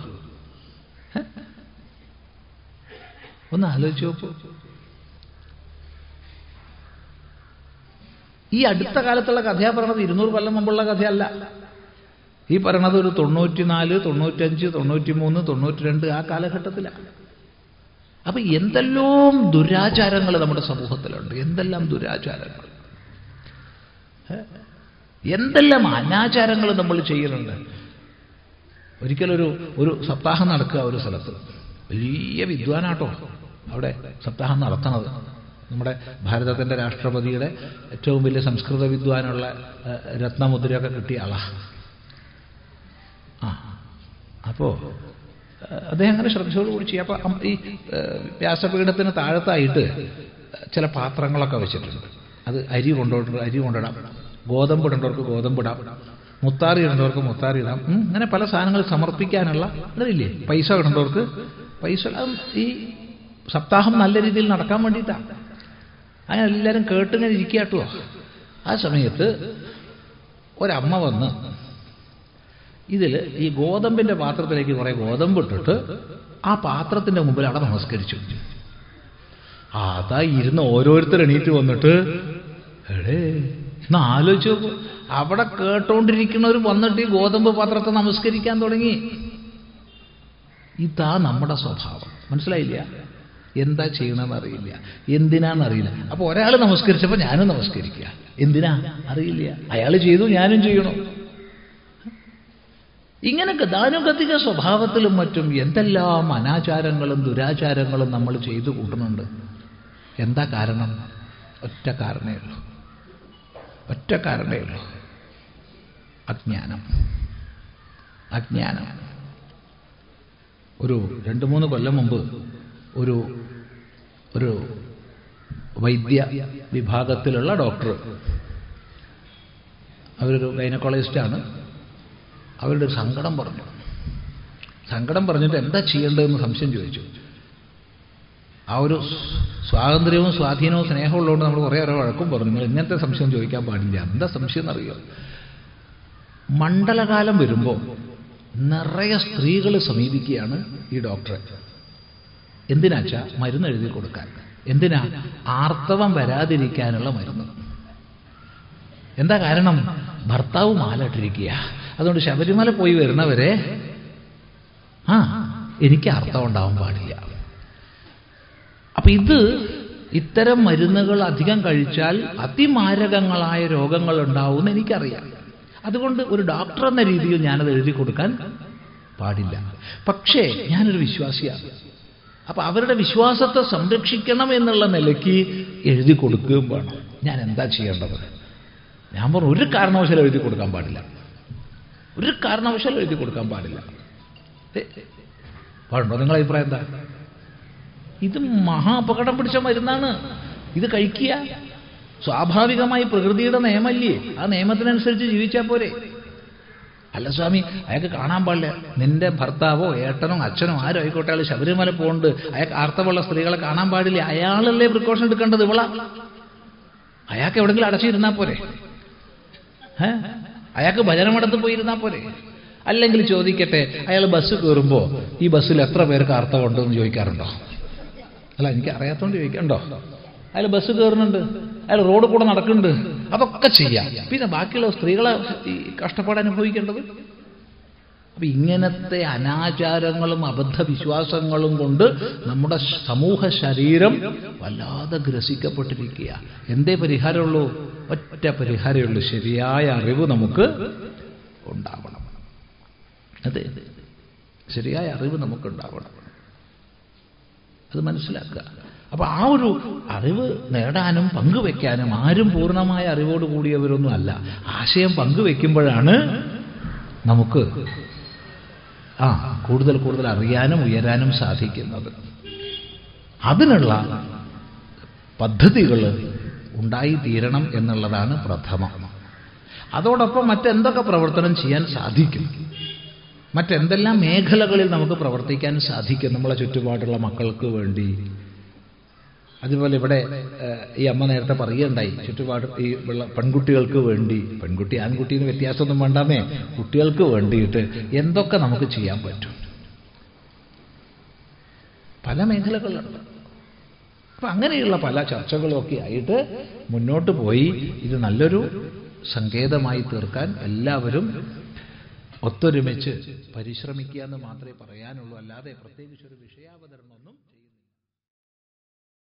ഒന്ന് ആലോചിച്ച് നോക്കൂ ഈ അടുത്ത കാലത്തുള്ള കഥയാ പറയണത് ഇരുന്നൂറ് കൊല്ലം മുമ്പുള്ള കഥയല്ല ഈ പറയണത് ഒരു തൊണ്ണൂറ്റിനാല് തൊണ്ണൂറ്റഞ്ച് തൊണ്ണൂറ്റിമൂന്ന് തൊണ്ണൂറ്റിരണ്ട് ആ കാലഘട്ടത്തിലാണ് അപ്പൊ എന്തെല്ലാം ദുരാചാരങ്ങൾ നമ്മുടെ സമൂഹത്തിലുണ്ട് എന്തെല്ലാം ദുരാചാരങ്ങൾ എന്തെല്ലാം അനാചാരങ്ങൾ നമ്മൾ ചെയ്യുന്നുണ്ട് ഒരിക്കലൊരു ഒരു സപ്താഹം നടക്കുക ഒരു സ്ഥലത്ത് വലിയ വിദ്വാനാട്ടോ അവിടെ സപ്താഹം നടത്തണത് നമ്മുടെ ഭാരതത്തിൻ്റെ രാഷ്ട്രപതിയുടെ ഏറ്റവും വലിയ സംസ്കൃത വിദ്വാനുള്ള രത്നമുദ്രയൊക്കെ കിട്ടിയ ആളാ ആ അപ്പോൾ അദ്ദേഹം അങ്ങനെ ശ്രദ്ധയോടുകൂടി ചെയ്യും അപ്പം ഈ വ്യാസപീഠത്തിന് താഴത്തായിട്ട് ചില പാത്രങ്ങളൊക്കെ വെച്ചിട്ടുണ്ട് അത് അരി കൊണ്ടോട്ട് അരി കൊണ്ടിടാം ഗോതമ്പ് ഇടേണ്ടവർക്ക് ഗോതമ്പ് ഇടാം മുത്താറി ഇടേണ്ടവർക്ക് മുത്താറി ഇടാം അങ്ങനെ പല സാധനങ്ങൾ സമർപ്പിക്കാനുള്ള അതില്ലേ പൈസ ഇടേണ്ടവർക്ക് പൈസ ഈ സപ്താഹം നല്ല രീതിയിൽ നടക്കാൻ വേണ്ടിയിട്ടാണ് അങ്ങനെ എല്ലാവരും കേട്ടിങ്ങനെ ഇരിക്കാട്ടോ ആ സമയത്ത് ഒരമ്മ വന്ന് ഇതിൽ ഈ ഗോതമ്പിന്റെ പാത്രത്തിലേക്ക് കുറെ ഗോതമ്പ് ഇട്ടിട്ട് ആ പാത്രത്തിന്റെ മുമ്പിൽ അവിടെ നമസ്കരിച്ചു അതാ ഇരുന്ന് ഓരോരുത്തർ എണീറ്റ് വന്നിട്ട് എടേ എന്നാ ആലോചിച്ചു നോക്കൂ അവിടെ കേട്ടോണ്ടിരിക്കുന്നവർ വന്നിട്ട് ഈ ഗോതമ്പ് പാത്രത്തെ നമസ്കരിക്കാൻ തുടങ്ങി ഇതാ നമ്മുടെ സ്വഭാവം മനസ്സിലായില്ല എന്താ ചെയ്യണമെന്ന് അറിയില്ല എന്തിനാണെന്നറിയില്ല അപ്പൊ ഒരാൾ നമസ്കരിച്ചപ്പോൾ ഞാനും നമസ്കരിക്കുക എന്തിനാ അറിയില്ല അയാൾ ചെയ്തു ഞാനും ചെയ്യണം ഇങ്ങനെ ഗതാനുഗതിക സ്വഭാവത്തിലും മറ്റും എന്തെല്ലാം അനാചാരങ്ങളും ദുരാചാരങ്ങളും നമ്മൾ ചെയ്തു കൂട്ടുന്നുണ്ട് എന്താ കാരണം ഒറ്റ കാരണേ ഉള്ളൂ ഒറ്റ കാരണേ ഉള്ളൂ അജ്ഞാനം അജ്ഞാനം ഒരു രണ്ട് മൂന്ന് കൊല്ലം മുമ്പ് ഒരു ഒരു വൈദ്യ വിഭാഗത്തിലുള്ള ഡോക്ടർ അവരൊരു ഗൈനക്കോളജിസ്റ്റാണ് അവരുടെ ഒരു സങ്കടം പറഞ്ഞു സങ്കടം പറഞ്ഞിട്ട് എന്താ ചെയ്യേണ്ടതെന്ന് സംശയം ചോദിച്ചു ആ ഒരു സ്വാതന്ത്ര്യവും സ്വാധീനവും സ്നേഹവും ഉള്ളതുകൊണ്ട് നമ്മൾ കുറേ ഓരോ വഴക്കും പറഞ്ഞു നിങ്ങൾ ഇങ്ങനത്തെ സംശയം ചോദിക്കാൻ പാടില്ല എന്താ സംശയം എന്നറിയോ മണ്ഡലകാലം വരുമ്പോൾ നിറയെ സ്ത്രീകൾ സമീപിക്കുകയാണ് ഈ ഡോക്ടറെ എന്തിനാച്ചാ മരുന്ന് എഴുതി കൊടുക്കാൻ എന്തിനാ ആർത്തവം വരാതിരിക്കാനുള്ള മരുന്ന് എന്താ കാരണം ഭർത്താവ് മാലട്ടിരിക്കുക അതുകൊണ്ട് ശബരിമല പോയി വരുന്നവരെ ആ എനിക്ക് അർത്ഥം ഉണ്ടാവാൻ പാടില്ല അപ്പൊ ഇത് ഇത്തരം മരുന്നുകൾ അധികം കഴിച്ചാൽ അതിമാരകങ്ങളായ രോഗങ്ങൾ ഉണ്ടാവുമെന്ന് എനിക്കറിയാം അതുകൊണ്ട് ഒരു ഡോക്ടർ എന്ന രീതിയിൽ ഞാനത് എഴുതി കൊടുക്കാൻ പാടില്ല പക്ഷേ ഞാനൊരു വിശ്വാസിയാണ് അപ്പൊ അവരുടെ വിശ്വാസത്തെ സംരക്ഷിക്കണം എന്നുള്ള നിലയ്ക്ക് എഴുതി കൊടുക്കുകയും വേണം ഞാൻ എന്താ ചെയ്യേണ്ടത് ഞാൻ പറഞ്ഞു ഒരു കാരണവശാലും എഴുതി കൊടുക്കാൻ പാടില്ല ഒരു കാരണവശാലും എഴുതി കൊടുക്കാൻ പാടില്ല ഏ, പാടുണ്ടോ നിങ്ങളെ അഭിപ്രായം എന്താ ഇത് മഹാ അപകടം പിടിച്ച മരുന്നാണ് ഇത് കഴിക്കുക സ്വാഭാവികമായി പ്രകൃതിയുടെ നിയമല്ലേ ആ നിയമത്തിനനുസരിച്ച് ജീവിച്ചാൽ പോരെ അല്ല സ്വാമി അയാൾക്ക് കാണാൻ പാടില്ല നിന്റെ ഭർത്താവോ ഏട്ടനോ അച്ഛനോ ആരോ ആയിക്കോട്ടെ അയാൾ ശബരിമല പോകുന്നുണ്ട് അയാൾക്ക് ആർത്തവമുള്ള സ്ത്രീകളെ കാണാൻ പാടില്ല അയാളല്ലേ പ്രിക്കോഷൻ എടുക്കേണ്ടത് ഇവള അയാൾക്ക് എവിടെങ്കിലും അടച്ചിരുന്നാ പോരെ ഏ? അയാൾക്ക് ഭജനമടത്ത് പോയിരുന്നാ പോരെ അല്ലെങ്കിൽ ചോദിക്കട്ടെ അയാൾ ബസ് കയറുമ്പോൾ ഈ ബസ്സിൽ എത്ര പേർക്ക് ആർത്തവമുണ്ടോ എന്ന് ചോദിക്കാറുണ്ടോ അല്ല എനിക്ക് അറിയാത്തോണ്ട് ചോദിക്കണ്ടോ അയാൾ ബസ് കയറുന്നുണ്ട് അയാൾ റോഡ് കൂടെ നടക്കുന്നുണ്ട് അതൊക്കെ ചെയ്യാം പിന്നെ ബാക്കിയുള്ള സ്ത്രീകളെ ഈ കഷ്ടപ്പാട് അനുഭവിക്കേണ്ടത് അപ്പൊ ഇങ്ങനത്തെ അനാചാരങ്ങളും അബദ്ധവിശ്വാസങ്ങളും കൊണ്ട് നമ്മുടെ സമൂഹ ശരീരം വല്ലാതെ ഗ്രസിക്കപ്പെട്ടിരിക്കുക എന്തേ പരിഹാരമുള്ളൂ ഒറ്റ പരിഹാരമുള്ളൂ ശരിയായ അറിവ് നമുക്ക് ഉണ്ടാവണം അതെ ശരിയായ അറിവ് നമുക്ക് ഉണ്ടാവണം അത് മനസ്സിലാക്കുക അപ്പൊ ആ ഒരു അറിവ് നേടാനും പങ്കുവെക്കാനും ആരും പൂർണ്ണമായ അറിവോട് കൂടിയവരൊന്നും അല്ല ആശയം പങ്കുവെക്കുമ്പോഴാണ് നമുക്ക് ആ കൂടുതൽ കൂടുതൽ അറിയാനും ഉയരാനും സാധിക്കുന്നത് അതിനുള്ള പദ്ധതികൾ ഉണ്ടായിത്തീരണം എന്നുള്ളതാണ് പ്രഥമം അതോടൊപ്പം മറ്റെന്തൊക്കെ പ്രവർത്തനം ചെയ്യാൻ സാധിക്കും മറ്റെന്തെല്ലാം മേഖലകളിൽ നമുക്ക് പ്രവർത്തിക്കാൻ സാധിക്കും നമ്മളെ ചുറ്റുപാടുള്ള മക്കൾക്ക് വേണ്ടി അതുപോലെ ഇവിടെ ഏഹ്, ഈ അമ്മ നേരത്തെ പറയുകയുണ്ടായി ചുറ്റുപാട് ഈ ഉള്ള പെൺകുട്ടികൾക്ക് വേണ്ടി പെൺകുട്ടി ആൺകുട്ടീന് വ്യത്യാസമൊന്നും വേണ്ടാമേ കുട്ടികൾക്ക് വേണ്ടിയിട്ട് എന്തൊക്കെ നമുക്ക് ചെയ്യാൻ പറ്റും പല മേഖലകളുണ്ട് അപ്പൊ അങ്ങനെയുള്ള പല ചർച്ചകളൊക്കെ ആയിട്ട് മുന്നോട്ട് പോയി ഇത് നല്ലൊരു സങ്കേതമായി തീർക്കാൻ എല്ലാവരും ഒത്തൊരുമിച്ച് പരിശ്രമിക്കുക എന്ന് മാത്രമേ പറയാനുള്ളൂ അല്ലാതെ പ്രത്യേകിച്ചൊരു വിഷയാവതരണമൊന്നും